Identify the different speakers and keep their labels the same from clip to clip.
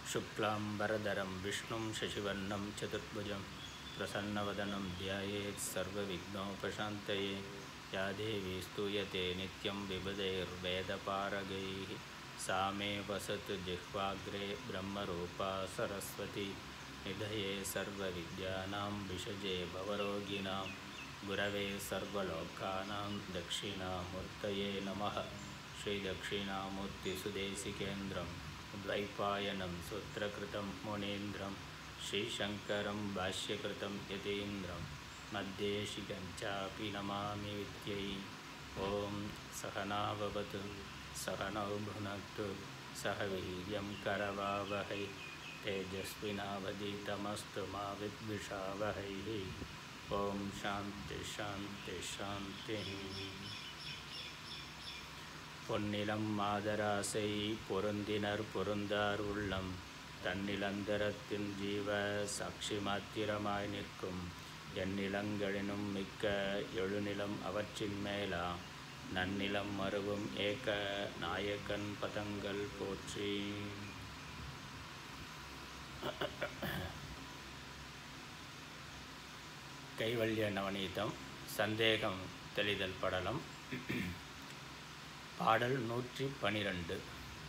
Speaker 1: शुक्लाम्बरधरं विष्णुं शशिवर्णं चतुर्भुजं प्रसन्नवदनं ध्यायेत् सर्वविघ्नोपशान्तये या देवी स्तूयते नित्यं विबुधैर्वेदपारगैः सा मे वसतु जिह्वाग्रे ब्रह्मरूपा सरस्वती निधये सर्वविद्यानां विषजे भवरोगिणां गुरवे सर्वलोकानां दक्षिणामूर्तये नमः श्रीदक्षिणामूर्तिसुदेशिकेन्द्रं द्वैपायनं सूत्रकृतं मुनीन्द्रं श्रीशङ्करं भाष्यकृतं यतीन्द्रं मद्देशिकं चापि नमामि विद्यै ॐ सहनाववतु सहनौ भुनक्तु सह वीर्यं करवावहै तेजस्विनावधीतमस्तु मा विद्विषावहैः ॐ शान्ति शान्ति शान्तिः பொன்னிலம் மாதராசை பொருந்தினர் பொருந்தார் உள்ளம் தன்னிலந்தரத்தின் ஜீவ சாட்சி மாத்திரமாய் நிற்கும் எந்நிலங்களினும் மிக்க எழுநிலம் அவற்றின் மேலா நன்னிலம் மருவும் ஏக நாயக்கன் பதங்கள் போற்றி கைவல்ய நவநீதம் சந்தேகம் தெளிதல் படலம் பாடல் நூற்றி பனிரெண்டு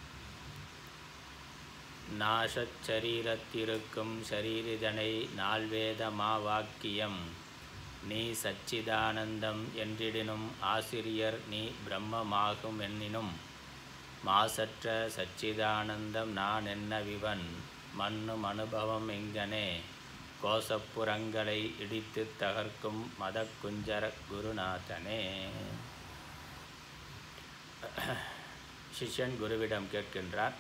Speaker 1: நாசச்சரீரத்திருக்கும் சரீரிதனை நால்வேத மாவாக்கியம் நீ சச்சிதானந்தம் என்றிடினும் ஆசிரியர் நீ பிரம்மமாகும் என்னினும் மாசற்ற சச்சிதானந்தம் நான் என்னவிவன் மண்ணும் அனுபவம் எங்கனே கோசப்புறங்களை இடித்து தகர்க்கும் மதக்குஞ்சர குருநாதனே சிஷ்யன் குருவிடம் கேட்கின்றார்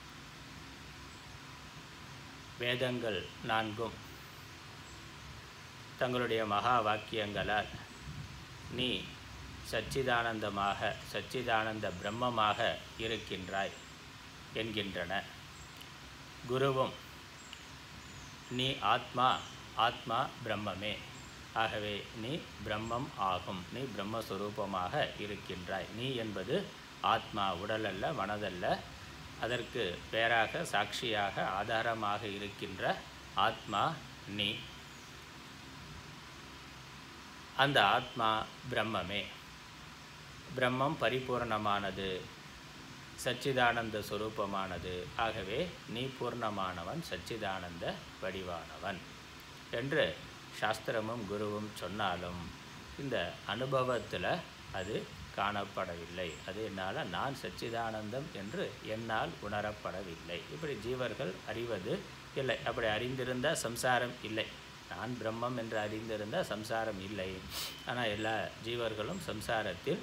Speaker 1: வேதங்கள் நான்கும் தங்களுடைய மகா வாக்கியங்களால் நீ சச்சிதானந்தமாக சச்சிதானந்த பிரம்மமாக இருக்கின்றாய் என்கின்றன குருவும் நீ ஆத்மா ஆத்மா பிரம்மமே ஆகவே நீ பிரம்மம் ஆகும் நீ பிரம்மஸ்வரூபமாக இருக்கின்றாய் நீ என்பது ஆத்மா உடலல்ல மனதல்ல அதற்கு பேராக சாட்சியாக ஆதாரமாக இருக்கின்ற ஆத்மா நீ அந்த ஆத்மா பிரம்மமே பிரம்மம் பரிபூர்ணமானது சச்சிதானந்த சுரூபமானது ஆகவே நீ பூர்ணமானவன் சச்சிதானந்த வடிவானவன் என்று சாஸ்திரமும் குருவும் சொன்னாலும் இந்த அனுபவத்தில் அது காணப்படவில்லை அது என்னால் நான் சச்சிதானந்தம் என்று என்னால் உணரப்படவில்லை இப்படி ஜீவர்கள் அறிவது இல்லை அப்படி அறிந்திருந்தால் சம்சாரம் இல்லை நான் பிரம்மம் என்று அறிந்திருந்தால் சம்சாரம் இல்லை ஆனால் எல்லா ஜீவர்களும் சம்சாரத்தில்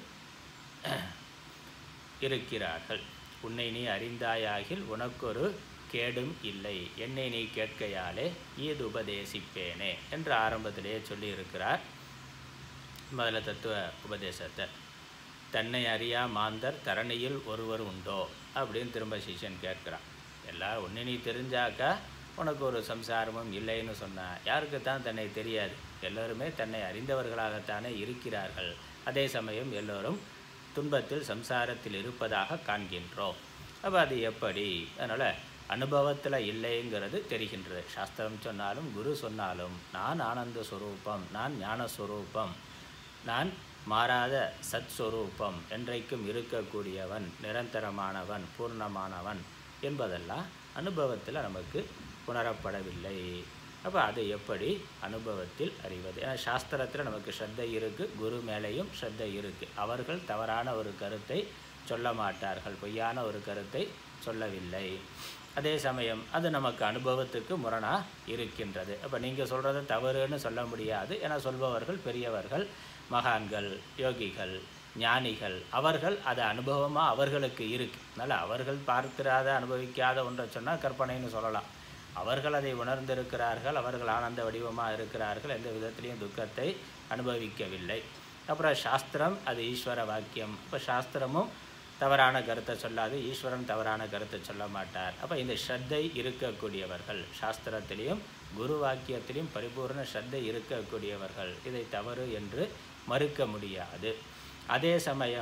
Speaker 1: இருக்கிறார்கள் உன்னை நீ அறிந்தாயாகில் உனக்கொரு கேடும் இல்லை என்னை நீ கேட்கையாலே ஈது உபதேசிப்பேனே என்று ஆரம்பத்திலேயே சொல்லியிருக்கிறார் முதல தத்துவ உபதேசத்தை தன்னை அறியா மாந்தர் தரணியில் ஒருவர் உண்டோ அப்படின்னு திரும்ப சிஷ்யன் கேட்குறான் எல்லாரும் ஒன்று நீ தெரிஞ்சாக்கா உனக்கு ஒரு சம்சாரமும் இல்லைன்னு சொன்னால் யாருக்கு தான் தன்னை தெரியாது எல்லோருமே தன்னை அறிந்தவர்களாகத்தானே இருக்கிறார்கள் அதே சமயம் எல்லோரும் துன்பத்தில் சம்சாரத்தில் இருப்பதாக காண்கின்றோம் அப்போ அது எப்படி அதனால் அனுபவத்தில் இல்லைங்கிறது தெரிகின்றது சாஸ்திரம் சொன்னாலும் குரு சொன்னாலும் நான் ஆனந்த ஸ்வரூபம் நான் ஞானஸ்வரூபம் நான் மாறாத சத் ஸ்வரூபம் என்றைக்கும் இருக்கக்கூடியவன் நிரந்தரமானவன் பூர்ணமானவன் என்பதெல்லாம் அனுபவத்தில் நமக்கு உணரப்படவில்லை அப்போ அதை எப்படி அனுபவத்தில் அறிவது ஏன்னா சாஸ்திரத்தில் நமக்கு ஸ்ரத்தை இருக்குது குரு மேலேயும் ஸ்ரத்தை இருக்குது அவர்கள் தவறான ஒரு கருத்தை சொல்ல மாட்டார்கள் பொய்யான ஒரு கருத்தை சொல்லவில்லை அதே சமயம் அது நமக்கு அனுபவத்துக்கு முரணாக இருக்கின்றது அப்போ நீங்கள் சொல்கிறத தவறுன்னு சொல்ல முடியாது ஏன்னா சொல்பவர்கள் பெரியவர்கள் மகான்கள் யோகிகள் ஞானிகள் அவர்கள் அது அனுபவமாக அவர்களுக்கு இருக்குது அதனால் அவர்கள் பார்க்கிறாத அனுபவிக்காத ஒன்றை சொன்னால் கற்பனைன்னு சொல்லலாம் அவர்கள் அதை உணர்ந்திருக்கிறார்கள் அவர்கள் ஆனந்த வடிவமாக இருக்கிறார்கள் எந்த விதத்திலையும் துக்கத்தை அனுபவிக்கவில்லை அப்புறம் சாஸ்திரம் அது ஈஸ்வர வாக்கியம் இப்போ சாஸ்திரமும் தவறான கருத்தை சொல்லாது ஈஸ்வரன் தவறான கருத்தை சொல்ல மாட்டார் அப்போ இந்த ஸ்ரத்தை இருக்கக்கூடியவர்கள் சாஸ்திரத்திலையும் குரு வாக்கியத்திலையும் பரிபூர்ண ஸ்ரத்தை இருக்கக்கூடியவர்கள் இதை தவறு என்று மறுக்க முடியாது அதே சமயம்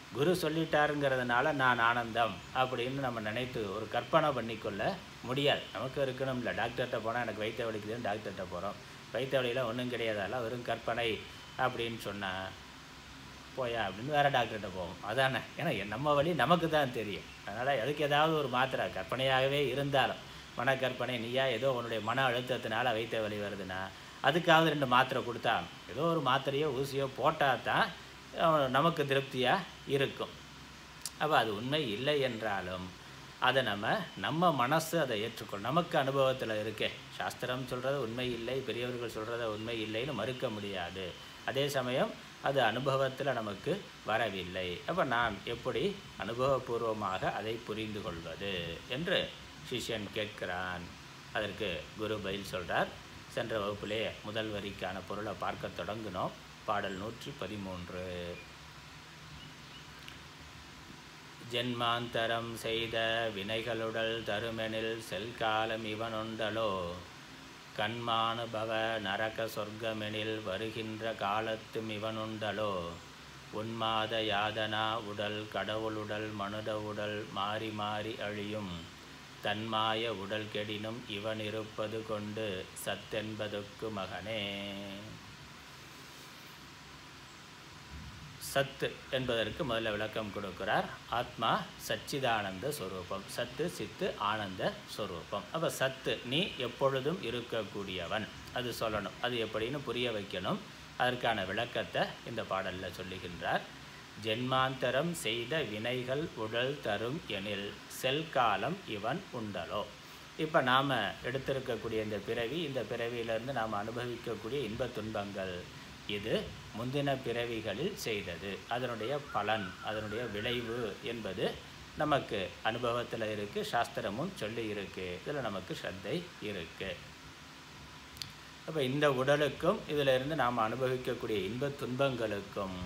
Speaker 1: குரு சொல்லிட்டாருங்கிறதுனால நான் ஆனந்தம் அப்படின்னு நம்ம நினைத்து ஒரு கற்பனை பண்ணிக்கொள்ள முடியாது நமக்கு இருக்கணும்ல டாக்டர்கிட்ட போனால் எனக்கு வயிற்று வலிக்குதுன்னு டாக்டர்கிட்ட போகிறோம் வயிற்று வலியில் ஒன்றும் கிடையாதால வெறும் கற்பனை அப்படின்னு சொன்னால் போயா அப்படின்னு வேறு டாக்டர்கிட்ட போவோம் அதானே ஏன்னா எ- நம்ம வழி நமக்கு தான் தெரியும் அதனால் அதுக்கு ஏதாவது ஒரு மாத்திரை கற்பனையாகவே இருந்தாலும் மனக்கற்பனை நீயா ஏதோ உன்னுடைய மன அழுத்தத்தினால வைத்த வலி வருதுன்னா அதுக்காவது ரெண்டு மாத்திரை கொடுத்தா ஏதோ ஒரு மாத்திரையோ ஊசியோ போட்டால் தான் அஹ், நமக்கு திருப்தியாக இருக்கும் அப்போ அது உண்மை இல்லை என்றாலும் அதை நம்ம நம்ம மனசு அதை ஏற்றுக்கொள் நமக்கு அனுபவத்தில் இருக்கே சாஸ்திரம் சொல்கிறது உண்மை இல்லை பெரியவர்கள் சொல்கிறத உண்மை இல்லைன்னு மறுக்க முடியாது அதே சமயம் அது அனுபவத்தில் நமக்கு வரவில்லை அப்போ நான் எப்படி அனுபவபூர்வமாக அதை புரிந்து கொள்வது என்று சிஷ்யன் கேட்கிறான் அதற்கு குரு பதில் சொல்றார் சென்ற வகுப்பிலே முதல் வரிக்கான பொருளை பார்க்க தொடங்கினோம் பாடல் நூற்றி பதிமூன்று ஜென்மாந்தரம் செய்த வினைகளுடல் தருமெனில் செல்காலம் இவனுண்டலோ கண்மானுபவ நரக சொர்க்கமெனில் வருகின்ற காலத்தும் இவனுண்டலோ உன்மாத யாதனா உடல் கடவுளுடல் மனுட உடல் மாறி மாறி அழியும் தன்மாய உடல் கெடினும் இவன் இருப்பது கொண்டு சத்தென்பதுக்கு மகனே சத்து என்பதற்கு முதல்ல விளக்கம் கொடுக்கிறார் ஆத்மா சச்சிதானந்த ஸ்வரூபம் சத்து சித்து ஆனந்த ஸ்வரூபம் அப்போ சத்து நீ எப்பொழுதும் இருக்கக்கூடியவன் அது சொல்லணும் அது எப்படின்னு புரிய வைக்கணும் அதற்கான விளக்கத்தை இந்த பாடலில் சொல்லுகின்றார் ஜென்மாந்தரம் செய்த வினைகள் உடல் தரும் எனில் செல்காலம் இவன் உண்டலோ இப்போ நாம் எடுத்திருக்கக்கூடிய இந்த பிறவி இந்த பிறவியிலிருந்து நாம் அனுபவிக்கக்கூடிய இன்பத் துன்பங்கள் இது முந்தின பிறவிகளில் செய்தது அதனுடைய பலன் அதனுடைய விளைவு என்பது நமக்கு அனுபவத்தில் இருக்குது சாஸ்திரமும் சொல்லி இருக்கு இதில் நமக்கு ஸ்ரத்தை இருக்கு அப்போ இந்த உடலுக்கும் இதில் இருந்து நாம் அனுபவிக்கக்கூடிய இன்பத் துன்பங்களுக்கும்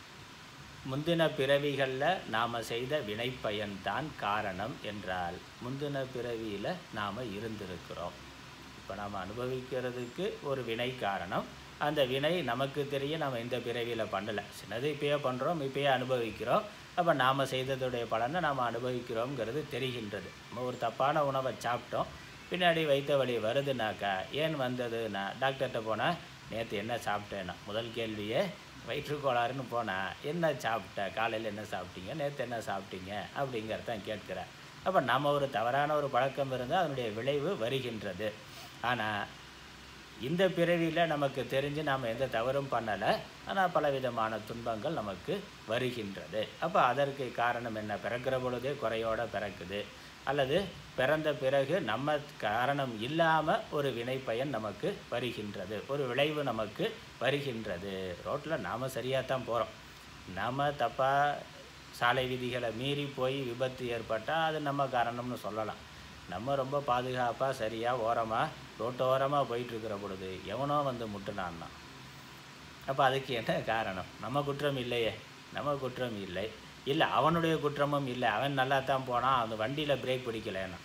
Speaker 1: முந்தின பிறவிகளில் நாம் செய்த வினைப்பயன்தான் காரணம் என்றால் முந்தின பிறவியில் நாம் இருந்திருக்கிறோம் இப்போ நாம் அனுபவிக்கிறதுக்கு ஒரு வினை காரணம் அந்த வினை நமக்கு தெரிய நம்ம இந்த பிறவியில் பண்ணலை சின்னது இப்பயே பண்ணுறோம் இப்பயே அனுபவிக்கிறோம் அப்போ நாம் செய்ததுடைய பலனை நாம் அனுபவிக்கிறோங்கிறது தெரிகின்றது நம்ம ஒரு தப்பான உணவை சாப்பிட்டோம் பின்னாடி வைத்த வலி வருதுனாக்கா ஏன் வந்ததுன்னா டாக்டர்கிட்ட போனால் நேற்று என்ன சாப்பிட்டேன்னா முதல் கேள்வியே வயிற்றுக்கோளாறுன்னு போனால் என்ன சாப்பிட்ட காலையில் என்ன சாப்பிட்டீங்க நேற்று என்ன சாப்பிட்டீங்க அப்படிங்கிறதான் கேட்கிறேன் அப்போ நம்ம ஒரு தவறான ஒரு பழக்கம் இருந்தால் அதனுடைய விளைவு வருகின்றது ஆனால் இந்த பிறவியில் நமக்கு தெரிஞ்சு நாம் எந்த தவறும் பண்ணலை ஆனால் பலவிதமான துன்பங்கள் நமக்கு வருகின்றது அப்போ அதற்கு காரணம் என்ன பிறக்கிற பொழுதே குறையோட பிறக்குது அல்லது பிறந்த பிறகு நம்ம காரணம் இல்லாமல் ஒரு வினைப்பயன் நமக்கு வருகின்றது ஒரு விளைவு நமக்கு வருகின்றது ரோட்டில் நாம் சரியாக தான் போகிறோம் நாம் தப்பாக சாலை விதிகளை மீறி போய் விபத்து ஏற்பட்டால் அது நம்ம காரணம்னு சொல்லலாம் நம்ம ரொம்ப பாதுகாப்பாக சரியாக ஓரமாக ரோட்டோரமாக போயிட்டுருக்கிற பொழுது எவனோ வந்து முட்டுனான்னா அப்போ அதுக்கு என்ன காரணம் நம்ம குற்றம் இல்லையே நம்ம குற்றம் இல்லை இல்லை அவனுடைய குற்றமும் இல்லை அவன் நல்லா தான் போனான் அந்த வண்டியில் பிரேக் பிடிக்கலைன்னா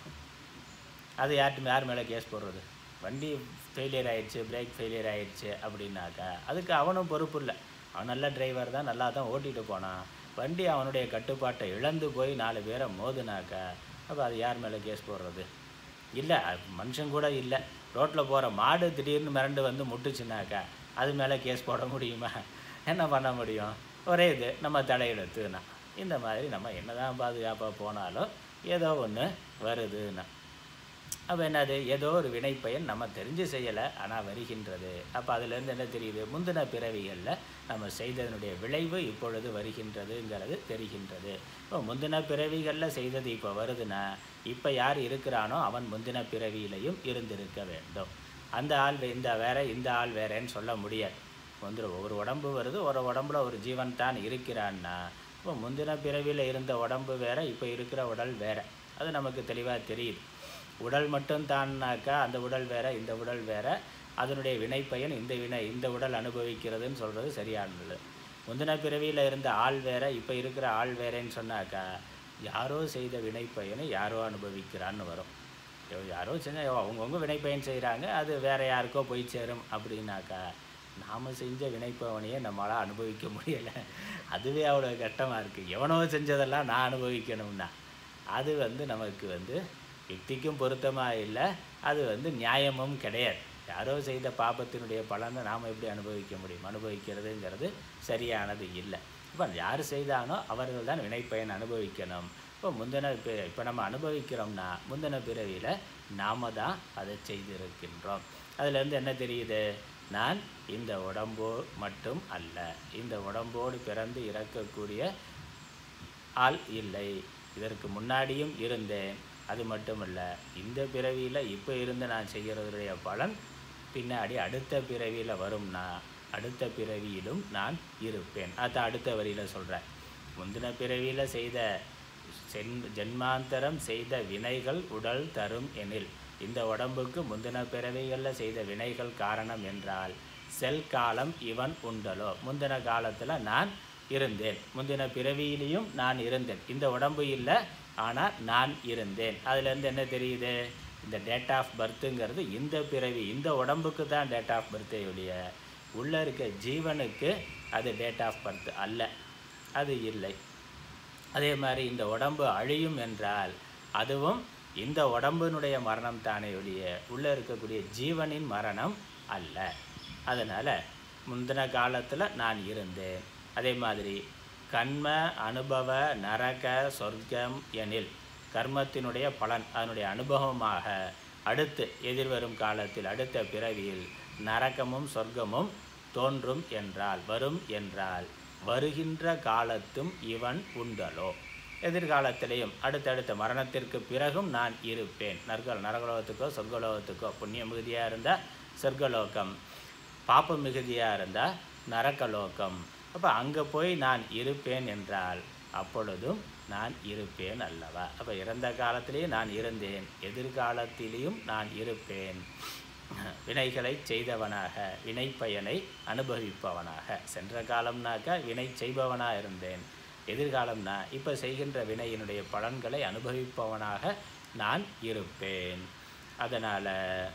Speaker 1: அது யார்ட்டு யார் மேலே கேஸ் போடுறது வண்டி ஃபெயிலியர் ஆயிடுச்சு பிரேக் ஃபெயிலியர் ஆயிடுச்சு அப்படின்னாக்கா அதுக்கு அவனும் பொறுப்பு இல்லை அவன் நல்ல டிரைவர் தான் நல்லா தான் ஓட்டிகிட்டு போனான் வண்டி அவனுடைய கட்டுப்பாட்டை இழந்து போய் நாலு பேரை மோதுனாக்கா அப்போ அது யார் மேலே கேஸ் போடுறது இல்லை மனுஷன் கூட இல்லை ரோட்டில் போகிற மாடு திடீர்னு மிரண்டு வந்து முட்டுச்சுனாக்கா அது மேலே கேஸ் போட முடியுமா என்ன பண்ண முடியும் ஒரே இது நம்ம தலையெழுத்துனா இந்த மாதிரி நம்ம என்னதான் பாதுகாப்பாக போனாலும் ஏதோ ஒன்று வருதுன்னா அப்போ என்னது ஏதோ ஒரு வினைப்பயன் நம்ம தெரிஞ்சு செய்யலை ஆனால் வருகின்றது அப்போ அதுலேருந்து என்ன தெரியுது முந்தின பிறவிகளில் நம்ம செய்ததனுடைய விளைவு இப்பொழுது வருகின்றதுங்கிறது தெரிகின்றது இப்போ முந்தின பிறவிகளில் செய்தது இப்போ வருதுன்னா இப்போ யார் இருக்கிறானோ அவன் முந்தின பிறவியிலையும் இருந்திருக்க வேண்டும் அந்த ஆள் வே- இந்த வேற இந்த ஆள் வேறேன்னு சொல்ல முடியாது வந்து ஒரு உடம்பு வருது ஒரு உடம்புல ஒரு ஜீவன் தான் இருக்கிறான்னா இப்போ முந்தின பிறவியில் இருந்த உடம்பு வேற இப்போ இருக்கிற உடல் வேற அது நமக்கு தெளிவாக தெரியுது உடல் மட்டும் தான்னாக்கா அந்த உடல் வேற இந்த உடல் வேற அதனுடைய வினைப்பயன் இந்த வினை இந்த உடல் அனுபவிக்கிறதுன்னு சொல்கிறது சரியானது முந்தின பிறவியில் இருந்த ஆள் வேற இப்போ இருக்கிற ஆள் வேறேன்னு சொன்னாக்கா யாரோ செய்த வினைப்பயனை யாரோ அனுபவிக்கிறான்னு வரும் ஐயோ, யாரோ செஞ்ச அவங்கவுங்க வினைப்பயன் செய்கிறாங்க அது வேற யாருக்கோ போய் சேரும் அப்படின்னாக்கா நாம் செஞ்ச வினைப்பவனையே நம்மளால் அனுபவிக்க முடியலை அதுவே அவ்வளோ கஷ்டமாக இருக்குது எவனோ செஞ்சதெல்லாம் நான் அனுபவிக்கணும்னா அது வந்து நமக்கு வந்து யுக்திக்கும் பொருத்தமாக இல்லை அது வந்து நியாயமும் கிடையாது யாரோ செய்த பாபத்தினுடைய பலனை நாம் எப்படி அனுபவிக்க முடியும் அனுபவிக்கிறதுங்கிறது சரியானது இல்லை இப்போ யார் செய்தானோ அவர்கள் தான் வினைப்பயன் அனுபவிக்கணும் இப்போ முந்தின பி இப்போ நம்ம அனுபவிக்கிறோம்னா முந்தின பிறவியில் நாம தான் அதை செய்திருக்கின்றோம் அதுலேருந்து என்ன தெரியுது நான் இந்த உடம்போ மட்டும் அல்ல இந்த உடம்போடு பிறந்து இறக்கக்கூடிய ஆள் இல்லை இதற்கு முன்னாடியும் இருந்தேன் அது மட்டுமல்ல இந்த பிறவியில் இப்போ இருந்து நான் செய்கிறதுடைய பலன் பின்னாடி அடுத்த பிறவியில் வரும்னா அடுத்த பிறவியிலும் நான் இருப்பேன் அதை அடுத்த வரியில் சொல்கிறேன் முந்தின பிறவியில் செய்த சென் ஜென்மாந்தரம் செய்த வினைகள் உடல் தரும் எனில் இந்த உடம்புக்கு முந்தின பிறவிகளில் செய்த வினைகள் காரணம் என்றால் செல் காலம் இவன் உண்டலோ முந்தின காலத்தில் நான் இருந்தேன் முந்தின பிறவியிலையும் நான் இருந்தேன் இந்த உடம்பு இல்லை ஆனால் நான் இருந்தேன் அதுலேருந்து என்ன தெரியுது இந்த டேட் ஆஃப் பர்த்துங்கிறது இந்த பிறவி இந்த உடம்புக்கு தான் டேட் ஆஃப் பர்த்தே ஒழிய உள்ளே இருக்க ஜீவனுக்கு அது டேட் ஆஃப் பர்த் அல்ல அது இல்லை அதே மாதிரி இந்த உடம்பு அழியும் என்றால் அதுவும் இந்த உடம்பினுடைய மரணம் தானே ஒழிய உள்ளே இருக்கக்கூடிய ஜீவனின் மரணம் அல்ல அதனால் முந்தின காலத்தில் நான் இருந்தேன் அதே மாதிரி கண்ம அனுபவ நரக சொர்க்கம் எனில் கர்மத்தினுடைய பலன் அதனுடைய அனுபவமாக அடுத்து எதிர்வரும் காலத்தில் அடுத்த பிறவியில் நரகமும் சொர்க்கமும் தோன்றும் என்றால் வரும் என்றால் வருகின்ற காலத்தும் இவன் உண்டலோ எதிர்காலத்திலேயும் அடுத்தடுத்த மரணத்திற்கு பிறகும் நான் இருப்பேன் நற்க நரகலோகத்துக்கோ சொர்க்கலோகத்துக்கோ புண்ணிய மிகுதியாக இருந்தால் சொர்க்கலோகம் பாப்ப மிகுதியாக இருந்தால் நரகலோகம் அப்போ அங்கே போய் நான் இருப்பேன் என்றால் அப்பொழுதும் நான் இருப்பேன் அல்லவா அப்போ இறந்த காலத்திலேயும் நான் இருந்தேன் எதிர்காலத்திலேயும் நான் இருப்பேன் வினைகளை செய்தவனாக வினை பயனை அனுபவிப்பவனாக சென்ற காலம்னாக்கா வினை செய்பவனாக இருந்தேன் எதிர்காலம்னா இப்போ செய்கின்ற வினையினுடைய பலன்களை அனுபவிப்பவனாக நான் இருப்பேன் அதனால்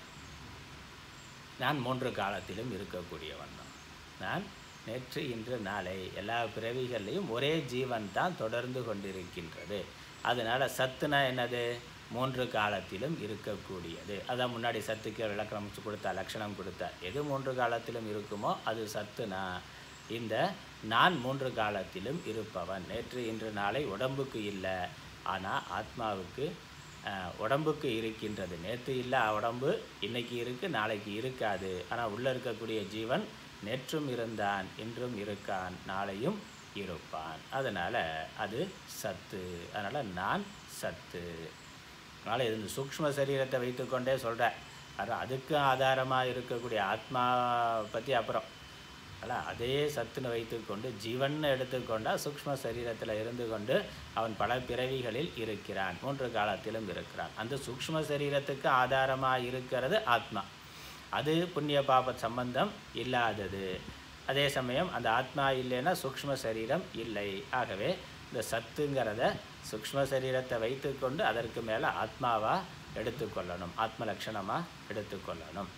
Speaker 1: நான் மூன்று காலத்திலும் இருக்கக்கூடியவன் தான் நான் நேற்று இன்று நாளை எல்லா பிறவிகள்லையும் ஒரே ஜீவன் தான் தொடர்ந்து கொண்டிருக்கின்றது அதனால் சத்துனா என்னது மூன்று காலத்திலும் இருக்கக்கூடியது அதான் முன்னாடி சத்துக்கு விளக்கணம் கொடுத்தா லட்சணம் கொடுத்தா எது மூன்று காலத்திலும் இருக்குமோ அது சத்துனா இந்த நான் மூன்று காலத்திலும் இருப்பவன் நேற்று இன்று நாளை உடம்புக்கு இல்லை ஆனால் ஆத்மாவுக்கு அஹ், உடம்புக்கு இருக்கின்றது நேற்று இல்லை உடம்பு இன்னைக்கு இருக்குது நாளைக்கு இருக்காது ஆனால் உள்ளே இருக்கக்கூடிய ஜீவன் நேற்றும் இருந்தான் இன்றும் இருக்கான் நாளையும் இருப்பான் அதனால் அது சத்து அதனால் நான் சத்து அதனால் இது இந்த சூக்ஷ்ம சரீரத்தை வைத்துக்கொண்டே சொல்கிறேன் அது அதுக்கு ஆதாரமாக இருக்கக்கூடிய ஆத்மா பற்றி அப்புறம் அல்ல அதே சத்துன்னு வைத்துக்கொண்டு ஜீவன் எடுத்துக்கொண்டால் சூக்ஷ்ம சரீரத்தில் இருந்து கொண்டு அவன் பல பிறவிகளில் இருக்கிறான் மூன்று காலத்திலும் இருக்கிறான் அந்த சூக்ஷ்ம சரீரத்துக்கு ஆதாரமாக இருக்கிறது ஆத்மா அது புண்ணிய பாப சம்பந்தம் இல்லாதது அதே சமயம் அந்த ஆத்மா இல்லைன்னா சூக்ஷ்ம சரீரம் இல்லை ஆகவே இந்த சத்துங்கிறத சூக்ஷ்ம சரீரத்தை வைத்துக்கொண்டு அதற்கு மேலே ஆத்மாவா எடுத்துக்கொள்ளணும் ஆத்ம லட்சணமாக எடுத்துக்கொள்ளணும்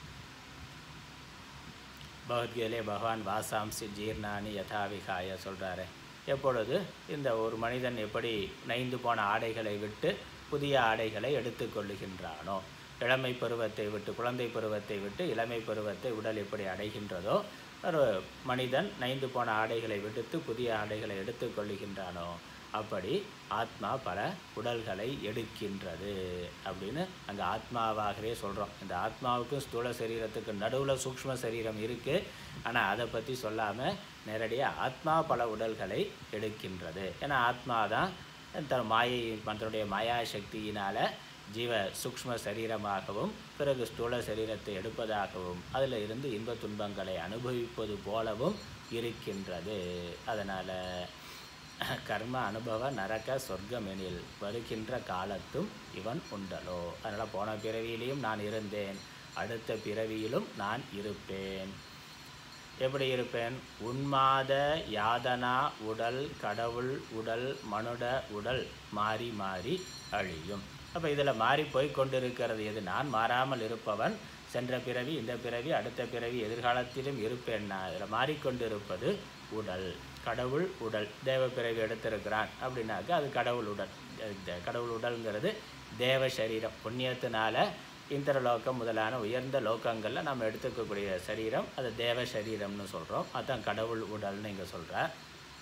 Speaker 1: பகவத்கீதையிலே பகவான் வாசாம்சி ஜீர்ணானி யதாவிகாய சொல்கிறாரு எப்பொழுது இந்த ஒரு மனிதன் எப்படி நைந்து போன ஆடைகளை விட்டு புதிய ஆடைகளை எடுத்துக்கொள்ளுகின்றானோ இளமை பருவத்தை விட்டு குழந்தை பருவத்தை விட்டு இளமை பருவத்தை உடல் எப்படி அடைகின்றதோ ஒரு மனிதன் நைந்து போன ஆடைகளை விடுத்து புதிய ஆடைகளை எடுத்துக்கொள்ளுகின்றானோ அப்படி ஆத்மா பல உடல்களை எடுக்கின்றது அப்படின்னு அங்கே ஆத்மாவாகவே சொல்கிறோம் இந்த ஆத்மாவுக்கும் ஸ்தூல சரீரத்துக்கு நடுவில் சூக்ஷ்ம சரீரம் இருக்குது ஆனால் அதை பற்றி சொல்லாமல் நேரடியாக ஆத்மா பல உடல்களை எடுக்கின்றது ஏன்னா ஆத்மா தான் தன் மாயை தன்னுடைய மாயா சக்தியினால் ஜீவ சூக்ஷ்ம சரீரமாகவும் பிறகு ஸ்தூல சரீரத்தை எடுப்பதாகவும் அதில் இருந்து இன்ப துன்பங்களை அனுபவிப்பது போலவும் இருக்கின்றது அதனால் கர்ம அனுபவ நரக சொர்க்கம் எனில் வருகின்ற காலத்தும் இவன் உண்டலோ அதனால் போன பிறவியிலையும் நான் இருந்தேன் அடுத்த பிறவியிலும் நான் இருப்பேன் எப்படி இருப்பேன் உன்மாத யாதனா உடல் கடவுள் உடல் மனுட உடல் மாறி மாறி அழியும் அப்போ இதில் மாறி போய் கொண்டிருக்கிறது எது நான் மாறாமல் இருப்பவன் சென்ற பிறவி இந்த பிறவி அடுத்த பிறவி எதிர்காலத்திலும் இருப்பேன்னா இதில் மாறிக்கொண்டிருப்பது உடல் கடவுள் உடல் தேவ பிறவி எடுத்திருக்கிறான் அப்படின்னாக்கா அது கடவுள் உடல் இந்த கடவுள் உடல்ங்கிறது தேவ சரீரம் புண்ணியத்தினால இந்திரலோகம் முதலான உயர்ந்த லோகங்களில் நம்ம எடுத்துக்கக்கூடிய சரீரம் அது தேவ சரீரம்னு சொல்கிறோம் அதான் கடவுள் உடல்னு இங்கே சொல்கிறார்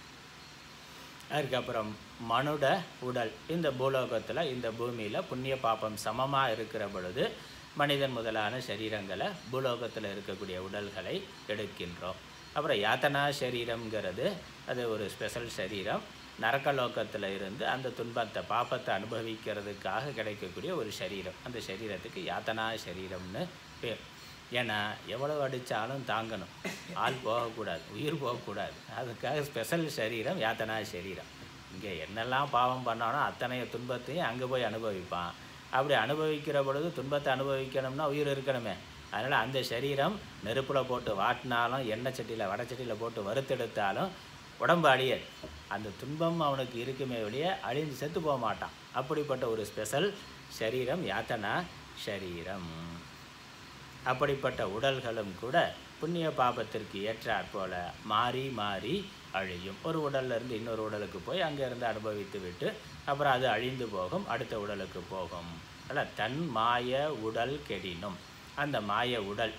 Speaker 1: அதுக்கப்புறம் மனுட உடல் இந்த பூலோகத்தில் இந்த பூமியில் புண்ணிய பாப்பம் சமமாக இருக்கிற பொழுது மனிதன் முதலான சரீரங்களை பூலோகத்தில் இருக்கக்கூடிய உடல்களை எடுக்கின்றோம் அப்புறம் யாத்தனா சரீரம்ங்கிறது அது ஒரு ஸ்பெஷல் சரீரம் நரக்கலோகத்தில் இருந்து அந்த துன்பத்தை பாப்பத்தை அனுபவிக்கிறதுக்காக கிடைக்கக்கூடிய ஒரு சரீரம் அந்த சரீரத்துக்கு யாத்தனா சரீரம்னு பேர் ஏன்னா எவ்வளவு அடித்தாலும் தாங்கணும் ஆள் போகக்கூடாது உயிர் போகக்கூடாது அதுக்காக ஸ்பெஷல் சரீரம் யாத்தனா சரீரம் இங்கே என்னெல்லாம் பாவம் பண்ணானோ அத்தனை துன்பத்தையும் அங்கே போய் அனுபவிப்பான் அப்படி அனுபவிக்கிற பொழுது துன்பத்தை அனுபவிக்கணும்னா உயிர் இருக்கணுமே அதனால் அந்த சரீரம் நெருப்பில் போட்டு வாட்டினாலும் எண்ணெய் சட்டியில் வடை சட்டியில் போட்டு வறுத்தெடுத்தாலும் உடம்பு அழியாது அந்த துன்பம் அவனுக்கு இருக்குமே வெளிய அழிஞ்சு செத்து போக மாட்டான் அப்படிப்பட்ட ஒரு ஸ்பெஷல் சரீரம் யாத்தனா சரீரம் அப்படிப்பட்ட உடல்களும் கூட புண்ணிய பாபத்திற்கு ஏற்றாற் போல மாறி மாறி அழியும் ஒரு உடல்ல இருந்து இன்னொரு உடலுக்கு போய் அங்கேருந்து அனுபவித்து விட்டு அப்புறம் அது அழிந்து போகும் அடுத்த உடலுக்கு போகும் அல்ல தன் மாய உடல் கெடினும் அந்த மாய உடல்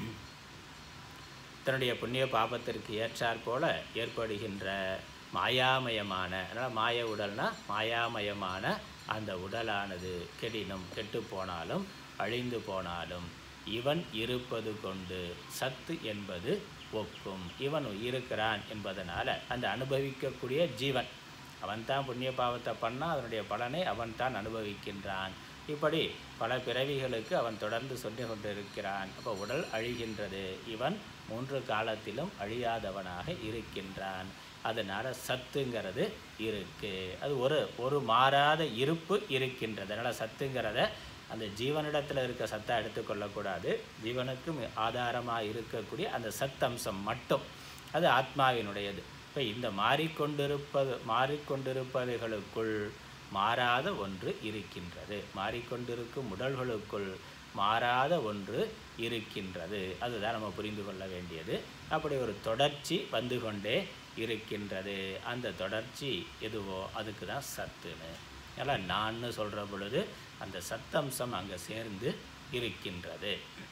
Speaker 1: தன்னுடைய புண்ணிய பாபத்திற்கு ஏற்றாற் போல ஏற்படுகின்ற மாயாமயமான அதனால் மாய உடல்னா மாயாமயமான அந்த உடலானது கெடினும் கெட்டு போனாலும் அழிந்து போனாலும் இவன் இருப்பது கொண்டு சத்து என்பது ஒக்கும் இவன் இருக்கிறான் என்பதனால அந்த அனுபவிக்கக்கூடிய ஜீவன் அவன்தான் புண்ணிய பாவத்தை பண்ணால் அதனுடைய பலனை அவன்தான் அனுபவிக்கின்றான் இப்படி பல பிறவிகளுக்கு அவன் தொடர்ந்து சொல்லி கொண்டிருக்கிறான் அப்போ உடல் அழிகின்றது இவன் மூன்று காலத்திலும் அழியாதவனாக இருக்கின்றான் அதனால் சத்துங்கிறது இருக்கு அது ஒரு ஒரு மாறாத இருப்பு இருக்கின்றது அதனால் சத்துங்கிறத அந்த ஜீவனிடத்தில் இருக்க சத்தை எடுத்துக்கொள்ளக்கூடாது ஜீவனுக்கு ஆதாரமாக இருக்கக்கூடிய அந்த சத்தம்சம் மட்டும் அது ஆத்மாவினுடையது இப்போ இந்த மாறிக்கொண்டிருப்பது மாறிக்கொண்டிருப்பதுகளுக்குள் மாறாத ஒன்று இருக்கின்றது மாறிக்கொண்டிருக்கும் உடல்களுக்குள் மாறாத ஒன்று இருக்கின்றது அதுதான் நம்ம புரிந்து கொள்ள வேண்டியது அப்படி ஒரு தொடர்ச்சி வந்து கொண்டே இருக்கின்றது அந்த தொடர்ச்சி எதுவோ அதுக்கு தான் சத்துன்னு அதனால் நான்னு சொல்கிற பொழுது அந்த சத்தம்சம் அங்கே சேர்ந்து இருக்கின்றது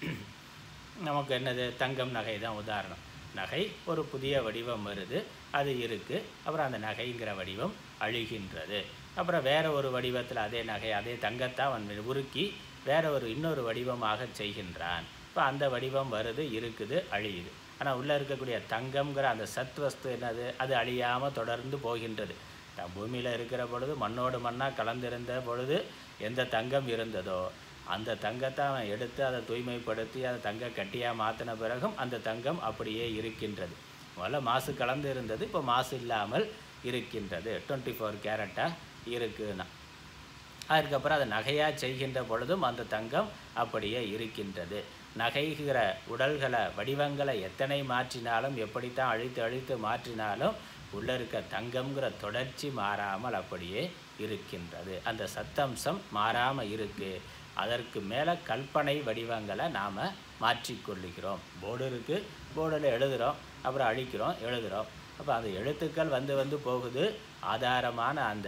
Speaker 1: நமக்கு என்னது தங்கம் நகை தான் உதாரணம் நகை ஒரு புதிய வடிவம் வருது அது இருக்குது அப்புறம் அந்த நகைங்கிற வடிவம் அழிகின்றது அப்புறம் வேற ஒரு வடிவத்தில் அதே நகை அதே தங்கத்தை அவன் உருக்கி வேற ஒரு இன்னொரு வடிவமாக செய்கின்றான் இப்போ அந்த வடிவம் வருது இருக்குது அழியுது ஆனால் உள்ளே இருக்கக்கூடிய தங்கம்ங்கிற அந்த சத் வஸ்து என்னது அது அழியாமல் தொடர்ந்து போகின்றது த- பூமியில் இருக்கிற பொழுது மண்ணோடு மண்ணாக கலந்திருந்த பொழுது எந்த தங்கம் இருந்ததோ அந்த தங்கத்தை அவன் எடுத்து அதை தூய்மைப்படுத்தி அதை தங்க கட்டியாக மாற்றின பிறகும் அந்த தங்கம் அப்படியே இருக்கின்றது முதல்ல மாசு கலந்து இருந்தது இப்போ மாசு இல்லாமல் இருக்கின்றது டுவெண்ட்டி ஃபோர் கேரட்டாக இருக்குன்னா அதுக்கப்புறம் அதை நகையாக செய்கின்ற பொழுதும் அந்த தங்கம் அப்படியே இருக்கின்றது நகைகிற உடல்களை வடிவங்களை எத்தனை மாற்றினாலும் எப்படித்தான் அழித்து அழித்து மாற்றினாலும் உள்ளே இருக்க தங்கம்ங்கிற தொடர்ச்சி மாறாமல் அப்படியே இருக்கின்றது அந்த சத்தம்சம் மாறாமல் இருக்கு அதற்கு மேலே கற்பனை வடிவங்களை நாம் மாற்றிக்கொள்ளுகிறோம் போர்டு இருக்குது போர்டில் எழுதுகிறோம் அப்புறம் அழிக்கிறோம் எழுதுகிறோம் அப்போ அந்த எழுத்துக்கள் வந்து வந்து போகுது ஆதாரமான அந்த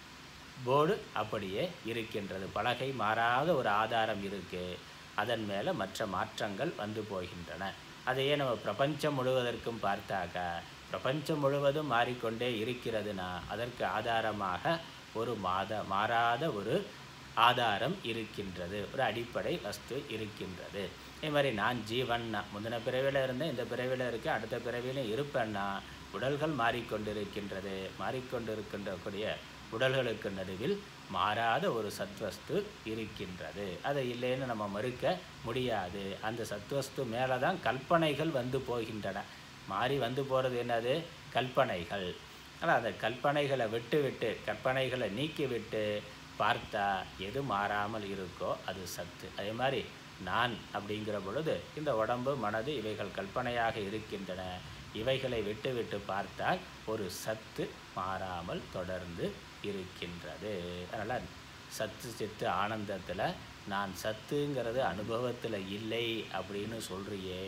Speaker 1: போர்டு அப்படியே இருக்கின்றது பலகை மாறாத ஒரு ஆதாரம் இருக்கு அதன் மேலே மற்ற மாற்றங்கள் வந்து போகின்றன அதையே நம்ம பிரபஞ்சம் முழுவதற்கும் பார்த்தாக்கா பிரபஞ்சம் முழுவதும் மாறிக்கொண்டே இருக்கிறதுனா அதற்கு ஆதாரமாக ஒரு மாத மாறாத ஒரு ஆதாரம் இருக்கின்றது ஒரு அடிப்படை வஸ்து இருக்கின்றது இதே மாதிரி நான் ஜீவன்னா முந்தின பிறவியில் இருந்தேன் இந்த பிறவியில் இருக்கேன் அடுத்த பிறவியிலும் இருப்பேன்னா உடல்கள் மாறிக்கொண்டிருக்கின்றது மாறிக்கொண்டிருக்கின்ற கூடிய உடல்களுக்கு நடுவில் மாறாத ஒரு சத்வஸ்து இருக்கின்றது அதை இல்லைன்னு நம்ம மறுக்க முடியாது அந்த சத்வஸ்து மேலே தான் கல்பனைகள் வந்து போகின்றன மாறி வந்து போகிறது என்னது கல்பனைகள் ஆனால் அந்த கல்பனைகளை விட்டு விட்டு கற்பனைகளை நீக்கி விட்டு பார்த்தா எது மாறாமல் இருக்கோ அது சத்து அதே மாதிரி நான் அப்படிங்கிற பொழுது இந்த உடம்பு மனது இவைகள் கற்பனையாக இருக்கின்றன இவைகளை விட்டு விட்டு பார்த்தால் ஒரு சத்து மாறாமல் தொடர்ந்து இருக்கின்றது அதனால் சத்து சித்து ஆனந்தத்தில் நான் சத்துங்கிறது அனுபவத்தில் இல்லை அப்படின்னு சொல்கிறியே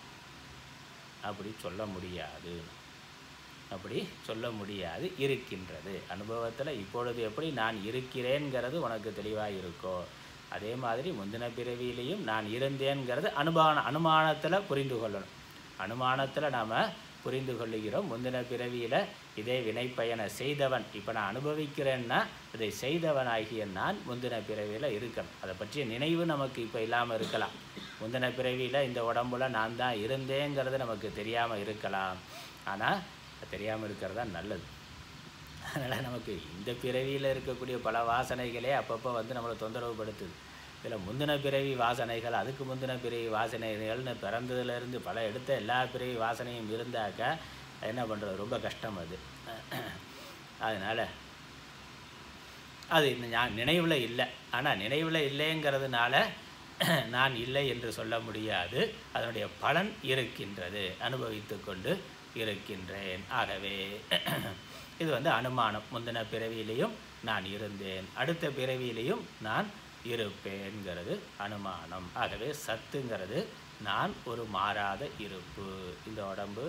Speaker 1: அப்படி சொல்ல முடியாது அப்படி சொல்ல முடியாது இருக்கின்றது அனுபவத்தில் இப்பொழுது எப்படி நான் இருக்கிறேங்கிறது உனக்கு தெளிவாக இருக்கோ அதே மாதிரி முந்தின பிறவியிலையும் நான் இருந்தேங்கிறது அனுமான அனுமானத்தில் புரிந்து கொள்ளணும் அனுமானத்தில் நாம் புரிந்து கொள்ளுகிறோம் முந்தின பிறவியில் இதே வினைப்பயனை செய்தவன் இப்போ நான் அனுபவிக்கிறேன்னா இதை செய்தவனாகிய நான் முந்தின பிறவியில் இருக்கணும் அதை பற்றிய நினைவு நமக்கு இப்போ இல்லாமல் இருக்கலாம் முந்தின பிறவியில் இந்த உடம்புல நான் தான் இருந்தேங்கிறது நமக்கு தெரியாமல் இருக்கலாம் ஆனால் தெரியாமல் இருக்கிறது தான் நல்லது அதனால் நமக்கு இந்த பிறவியில் இருக்கக்கூடிய பல வாசனைகளே அப்பப்போ வந்து நம்மளை தொந்தரவுப்படுத்துது இதில் முந்தின பிறவி வாசனைகள் அதுக்கு முந்தின பிறவி வாசனைகள்னு பிறந்ததுலேருந்து பல எடுத்த எல்லா பிறவி வாசனையும் இருந்தாக்கா என்ன பண்ணுறது ரொம்ப கஷ்டம் அது அதனால் அது இன்னும் நான் நினைவில் இல்லை ஆனால் நினைவில் இல்லைங்கிறதுனால நான் இல்லை என்று சொல்ல முடியாது அதனுடைய பலன் இருக்கின்றது அனுபவித்து கொண்டு இருக்கின்றேன் ஆகவே இது வந்து அனுமானம் முந்தின பிறவியிலையும் நான் இருந்தேன் அடுத்த பிறவியிலையும் நான் இருப்பேன்கிறது அனுமானம் ஆகவே சத்துங்கிறது நான் ஒரு மாறாத இருப்பு இந்த உடம்பு